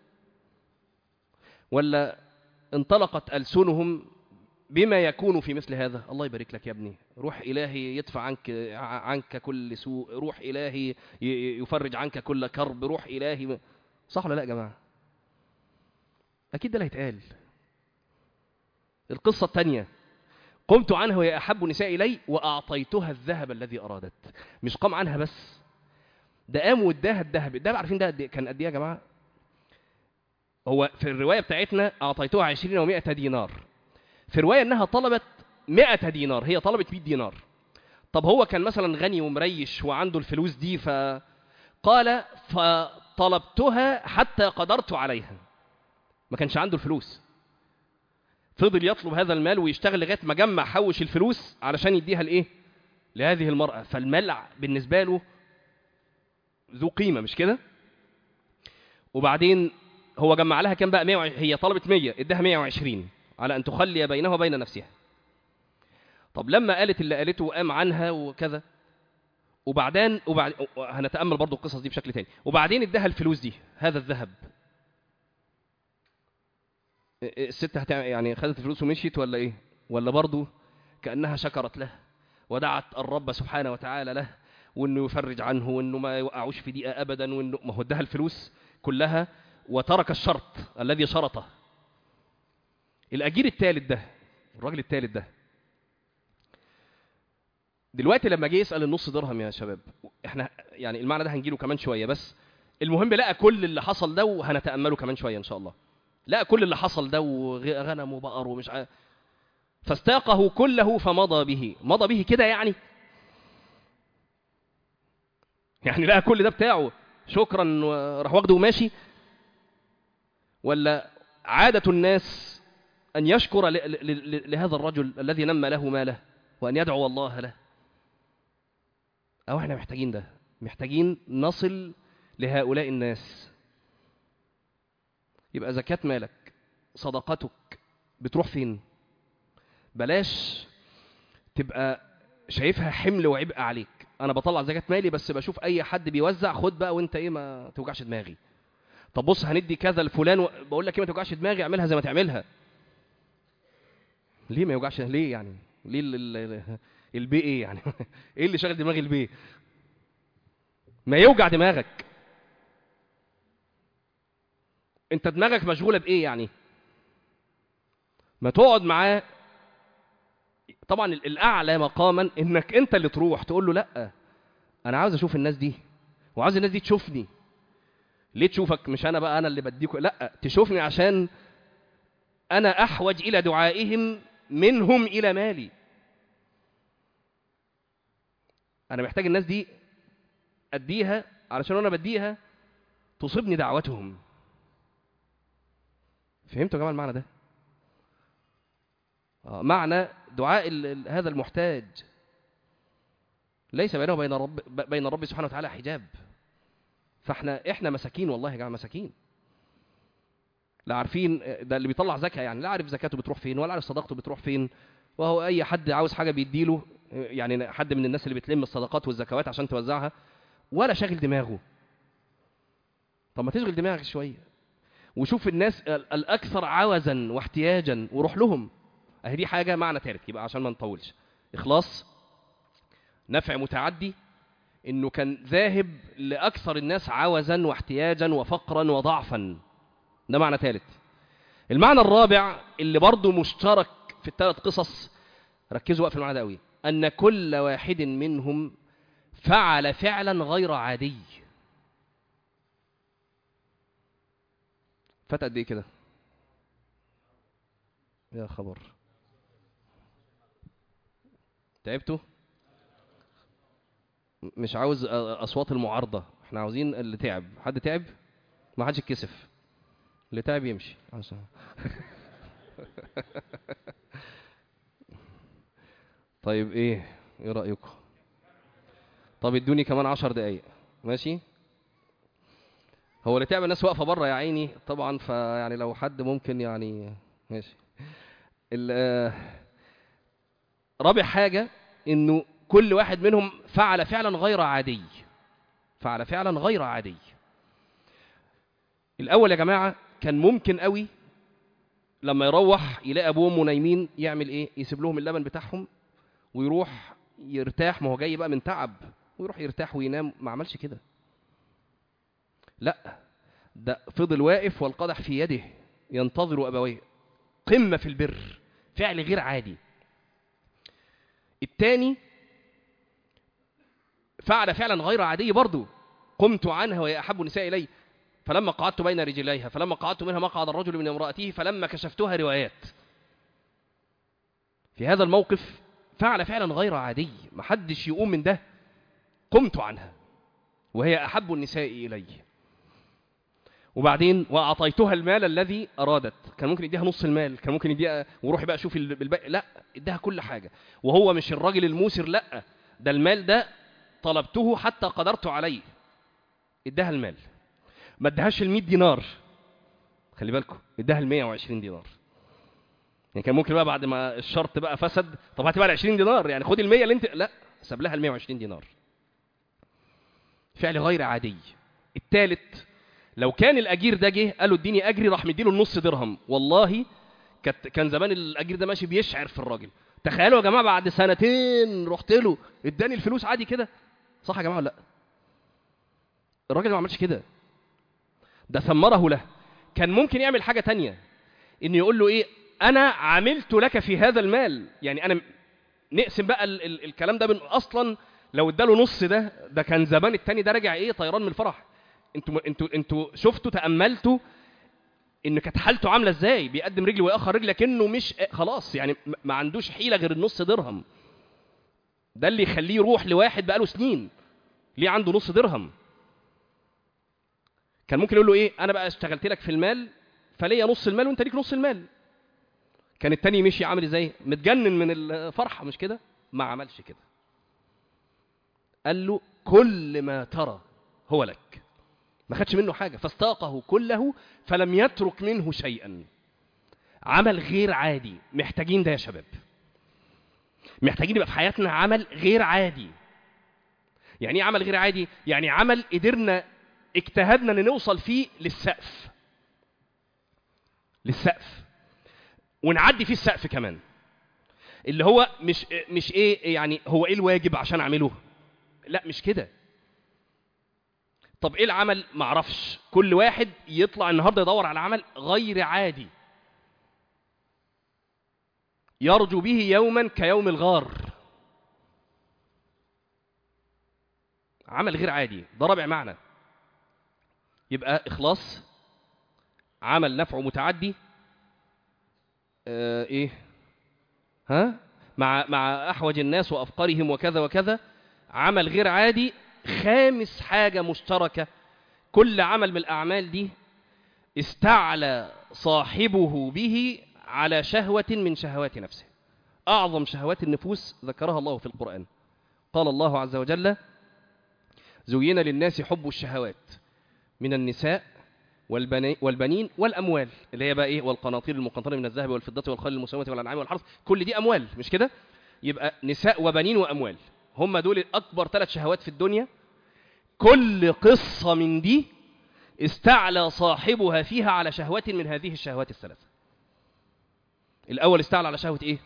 ولا انطلقت ألسنهم بما يكون في مثل هذا الله يبارك لك يا ابني روح إلهي يدفع عنك عنك كل سوء روح إلهي ي- يفرج عنك كل كرب روح إلهي صح ولا لا يا جماعة أكيد ده اللي هيتقال القصة الثانية قمت عنها وهي أحب نساء إلي وأعطيتها الذهب الذي أرادت مش قام عنها بس ده قام واداها الذهب الذهب عارفين ده قد إيه؟ كان قد ايه يا جماعه هو في الروايه بتاعتنا اعطيتها 20 و100 دينار في روايه انها طلبت 100 دينار هي طلبت 100 دينار طب هو كان مثلا غني ومريش وعنده الفلوس دي فقال فطلبتها حتى قدرت عليها ما كانش عنده الفلوس فضل يطلب هذا المال ويشتغل لغايه ما جمع حوش الفلوس علشان يديها لايه لهذه المراه فالمال بالنسبه له ذو قيمه مش كده وبعدين هو جمع لها كام بقى 100 هي طلبت 100 اداها 120 على ان تخلي بينه وبين نفسها طب لما قالت اللي قالته وقام عنها وكذا وبعدين وبعد هنتامل برضو القصص دي بشكل تاني وبعدين اداها الفلوس دي هذا الذهب الست هتعمل يعني خدت الفلوس ومشيت ولا ايه ولا برضو كانها شكرت له ودعت الرب سبحانه وتعالى له وانه يفرج عنه وانه ما يوقعوش في دقيقه ابدا وانه ما هو اداها الفلوس كلها وترك الشرط الذي شرطه الاجير الثالث ده الراجل الثالث ده دلوقتي لما جه يسال النص درهم يا شباب احنا يعني المعنى ده هنجيله كمان شويه بس المهم لقى كل اللي حصل ده وهنتامله كمان شويه ان شاء الله لقى كل اللي حصل ده وغنم وبقر ومش عارف فاستاقه كله فمضى به مضى به كده يعني يعني لقى كل ده بتاعه شكرا راح واخده وماشي ولا عادة الناس أن يشكر لهذا الرجل الذي نمى له ماله وأن يدعو الله له أو احنا محتاجين ده محتاجين نصل لهؤلاء الناس يبقى زكاة مالك صدقتك بتروح فين بلاش تبقى شايفها حمل وعبء عليك انا بطلع زكاه مالي بس بشوف اي حد بيوزع خد بقى وانت ايه ما توجعش دماغي طب بص هندي كذا لفلان و... بقول لك ايه ما توجعش دماغي اعملها زي ما تعملها ليه ما يوجعش ليه يعني ليه ال... ال... البي ايه يعني ايه اللي شاغل دماغ البي ما يوجع دماغك انت دماغك مشغوله بايه يعني ما تقعد معاه طبعا الاعلى مقاما انك انت اللي تروح تقول له لا انا عاوز اشوف الناس دي وعاوز الناس دي تشوفني ليه تشوفك مش انا بقى انا اللي بديك لا تشوفني عشان انا احوج الى دعائهم منهم الى مالي انا محتاج الناس دي اديها علشان انا بديها تصيبني دعوتهم فهمتوا يا جماعه المعنى ده معنى دعاء هذا المحتاج ليس بينه وبين رب بين الرب سبحانه وتعالى حجاب فاحنا احنا مساكين والله يا جماعه مساكين لا عارفين ده اللي بيطلع زكاه يعني لا عارف زكاته بتروح فين ولا عارف صدقته بتروح فين وهو اي حد عاوز حاجه بيديله يعني حد من الناس اللي بتلم الصدقات والزكوات عشان توزعها ولا شاغل دماغه طب ما تشغل دماغك شويه وشوف الناس الاكثر عوزا واحتياجا وروح لهم اهي دي حاجه معنى ثالث يبقى عشان ما نطولش اخلاص نفع متعدي انه كان ذاهب لاكثر الناس عوزا واحتياجا وفقرا وضعفا ده معنى ثالث المعنى الرابع اللي برضه مشترك في الثلاث قصص ركزوا بقى في المعنى ده قوي ان كل واحد منهم فعل فعلا غير عادي فات قد ايه كده يا خبر تعبتوا مش عاوز اصوات المعارضه احنا عاوزين اللي تعب حد تعب ما حدش يتكسف اللي تعب يمشي عشان طيب ايه ايه رايكم طب ادوني كمان عشر دقايق ماشي هو اللي تعب الناس واقفه بره يا عيني طبعا فيعني لو حد ممكن يعني ماشي رابع حاجه انه كل واحد منهم فعل فعلا غير عادي فعل فعلا غير عادي الاول يا جماعه كان ممكن قوي لما يروح يلاقي ابوه وامه نايمين يعمل ايه يسيب لهم اللبن بتاعهم ويروح يرتاح ما هو جاي بقى من تعب ويروح يرتاح وينام ما عملش كده لا ده فضل واقف والقدح في يده ينتظر ابويه قمه في البر فعل غير عادي الثاني فعل فعلا غير عادي برضه قمت عنها وهي احب النساء الي فلما قعدت بين رجليها فلما قعدت منها مقعد الرجل من امراته فلما كشفتها روايات في هذا الموقف فعل فعلا غير عادي محدش يقوم من ده قمت عنها وهي احب النساء الي وبعدين واعطيتها المال الذي ارادت كان ممكن يديها نص المال كان ممكن يديها وروحي بقى شوفي الباقي لا اداها كل حاجه وهو مش الراجل الموسر لا ده المال ده طلبته حتى قدرت عليه اداها المال ما اداهاش ال 100 دينار خلي بالكم اداها ال 120 دينار يعني كان ممكن بقى بعد ما الشرط بقى فسد طب هاتي بقى ال 20 دينار يعني خدي ال 100 اللي انت لا ساب لها ال 120 دينار فعل غير عادي الثالث لو كان الاجير ده جه قالوا اديني اجري راح مديله النص درهم والله كانت كان زمان الاجير ده ماشي بيشعر في الراجل تخيلوا يا جماعه بعد سنتين رحت له اداني الفلوس عادي كده صح يا جماعه ولا لا الراجل ما عملش كده ده ثمره له كان ممكن يعمل حاجه تانية انه يقول له ايه انا عملت لك في هذا المال يعني انا نقسم بقى ال ال الكلام ده من اصلا لو اداله نص ده ده كان زمان التاني ده راجع ايه طيران من الفرح انتوا انتوا انتوا شفتوا تاملتوا ان كانت حالته عامله ازاي بيقدم رجل ويأخر رجل لكنه مش خلاص يعني ما عندوش حيله غير النص درهم ده اللي يخليه يروح لواحد بقاله سنين ليه عنده نص درهم كان ممكن يقول له ايه انا بقى اشتغلت لك في المال فليا نص المال وانت ليك نص المال كان التاني مشي عامل ازاي متجنن من الفرحه مش كده ما عملش كده قال له كل ما ترى هو لك ما خدش منه حاجه فاستاقه كله فلم يترك منه شيئا عمل غير عادي محتاجين ده يا شباب محتاجين يبقى في حياتنا عمل غير عادي يعني ايه عمل غير عادي يعني عمل قدرنا اجتهدنا ان نوصل فيه للسقف للسقف ونعدي فيه السقف كمان اللي هو مش مش ايه يعني هو ايه الواجب عشان اعمله لا مش كده طب ايه العمل معرفش كل واحد يطلع النهارده يدور على عمل غير عادي يرجو به يوما كيوم الغار عمل غير عادي ده رابع معنى يبقى اخلاص عمل نفعه متعدي آه ايه ها مع مع احوج الناس وافقرهم وكذا وكذا عمل غير عادي خامس حاجه مشتركه كل عمل من الاعمال دي استعلى صاحبه به على شهوه من شهوات نفسه اعظم شهوات النفوس ذكرها الله في القران قال الله عز وجل زين للناس حب الشهوات من النساء والبني والبنين والاموال اللي هي بقى ايه والقناطير المقنطره من الذهب والفضه والخيل المسومه والانعام والحرث كل دي اموال مش كده يبقى نساء وبنين واموال هم دول اكبر ثلاث شهوات في الدنيا كل قصه من دي استعلى صاحبها فيها على شهوه من هذه الشهوات الثلاثه الاول استعلى على شهوه ايه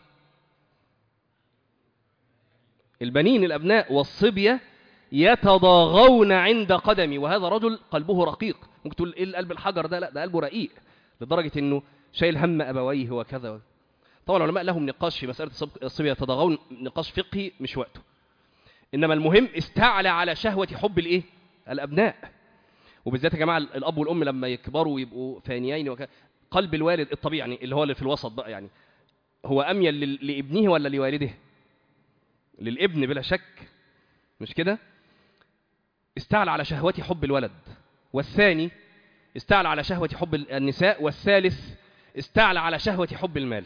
البنين الابناء والصبيه يتضاغون عند قدمي وهذا رجل قلبه رقيق ممكن تقول ايه القلب الحجر ده لا ده قلبه رقيق لدرجه انه شايل هم ابويه وكذا طبعا العلماء لهم نقاش في مساله الصبيه يتضاغون نقاش فقهي مش وقته انما المهم استعلى على شهوه حب الايه الابناء وبالذات يا جماعه الاب والام لما يكبروا ويبقوا فانيين وك... قلب الوالد الطبيعي يعني اللي هو اللي في الوسط بقى يعني هو اميل لابنه ولا لوالده للابن بلا شك مش كده استعلى على شهوة حب الولد والثاني استعلى على شهوة حب النساء والثالث استعلى على شهوة حب المال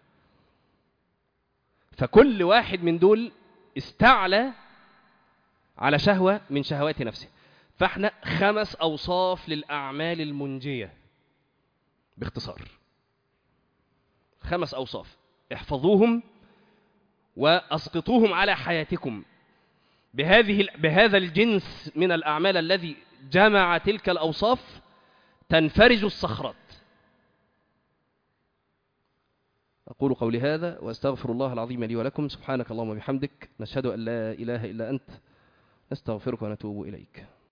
فكل واحد من دول استعلى على شهوة من شهوات نفسه فاحنا خمس أوصاف للأعمال المنجية باختصار خمس أوصاف احفظوهم وأسقطوهم على حياتكم بهذه بهذا الجنس من الأعمال الذي جمع تلك الأوصاف تنفرج الصخرات أقول قولي هذا وأستغفر الله العظيم لي ولكم سبحانك اللهم وبحمدك نشهد أن لا إله إلا أنت نستغفرك ونتوب إليك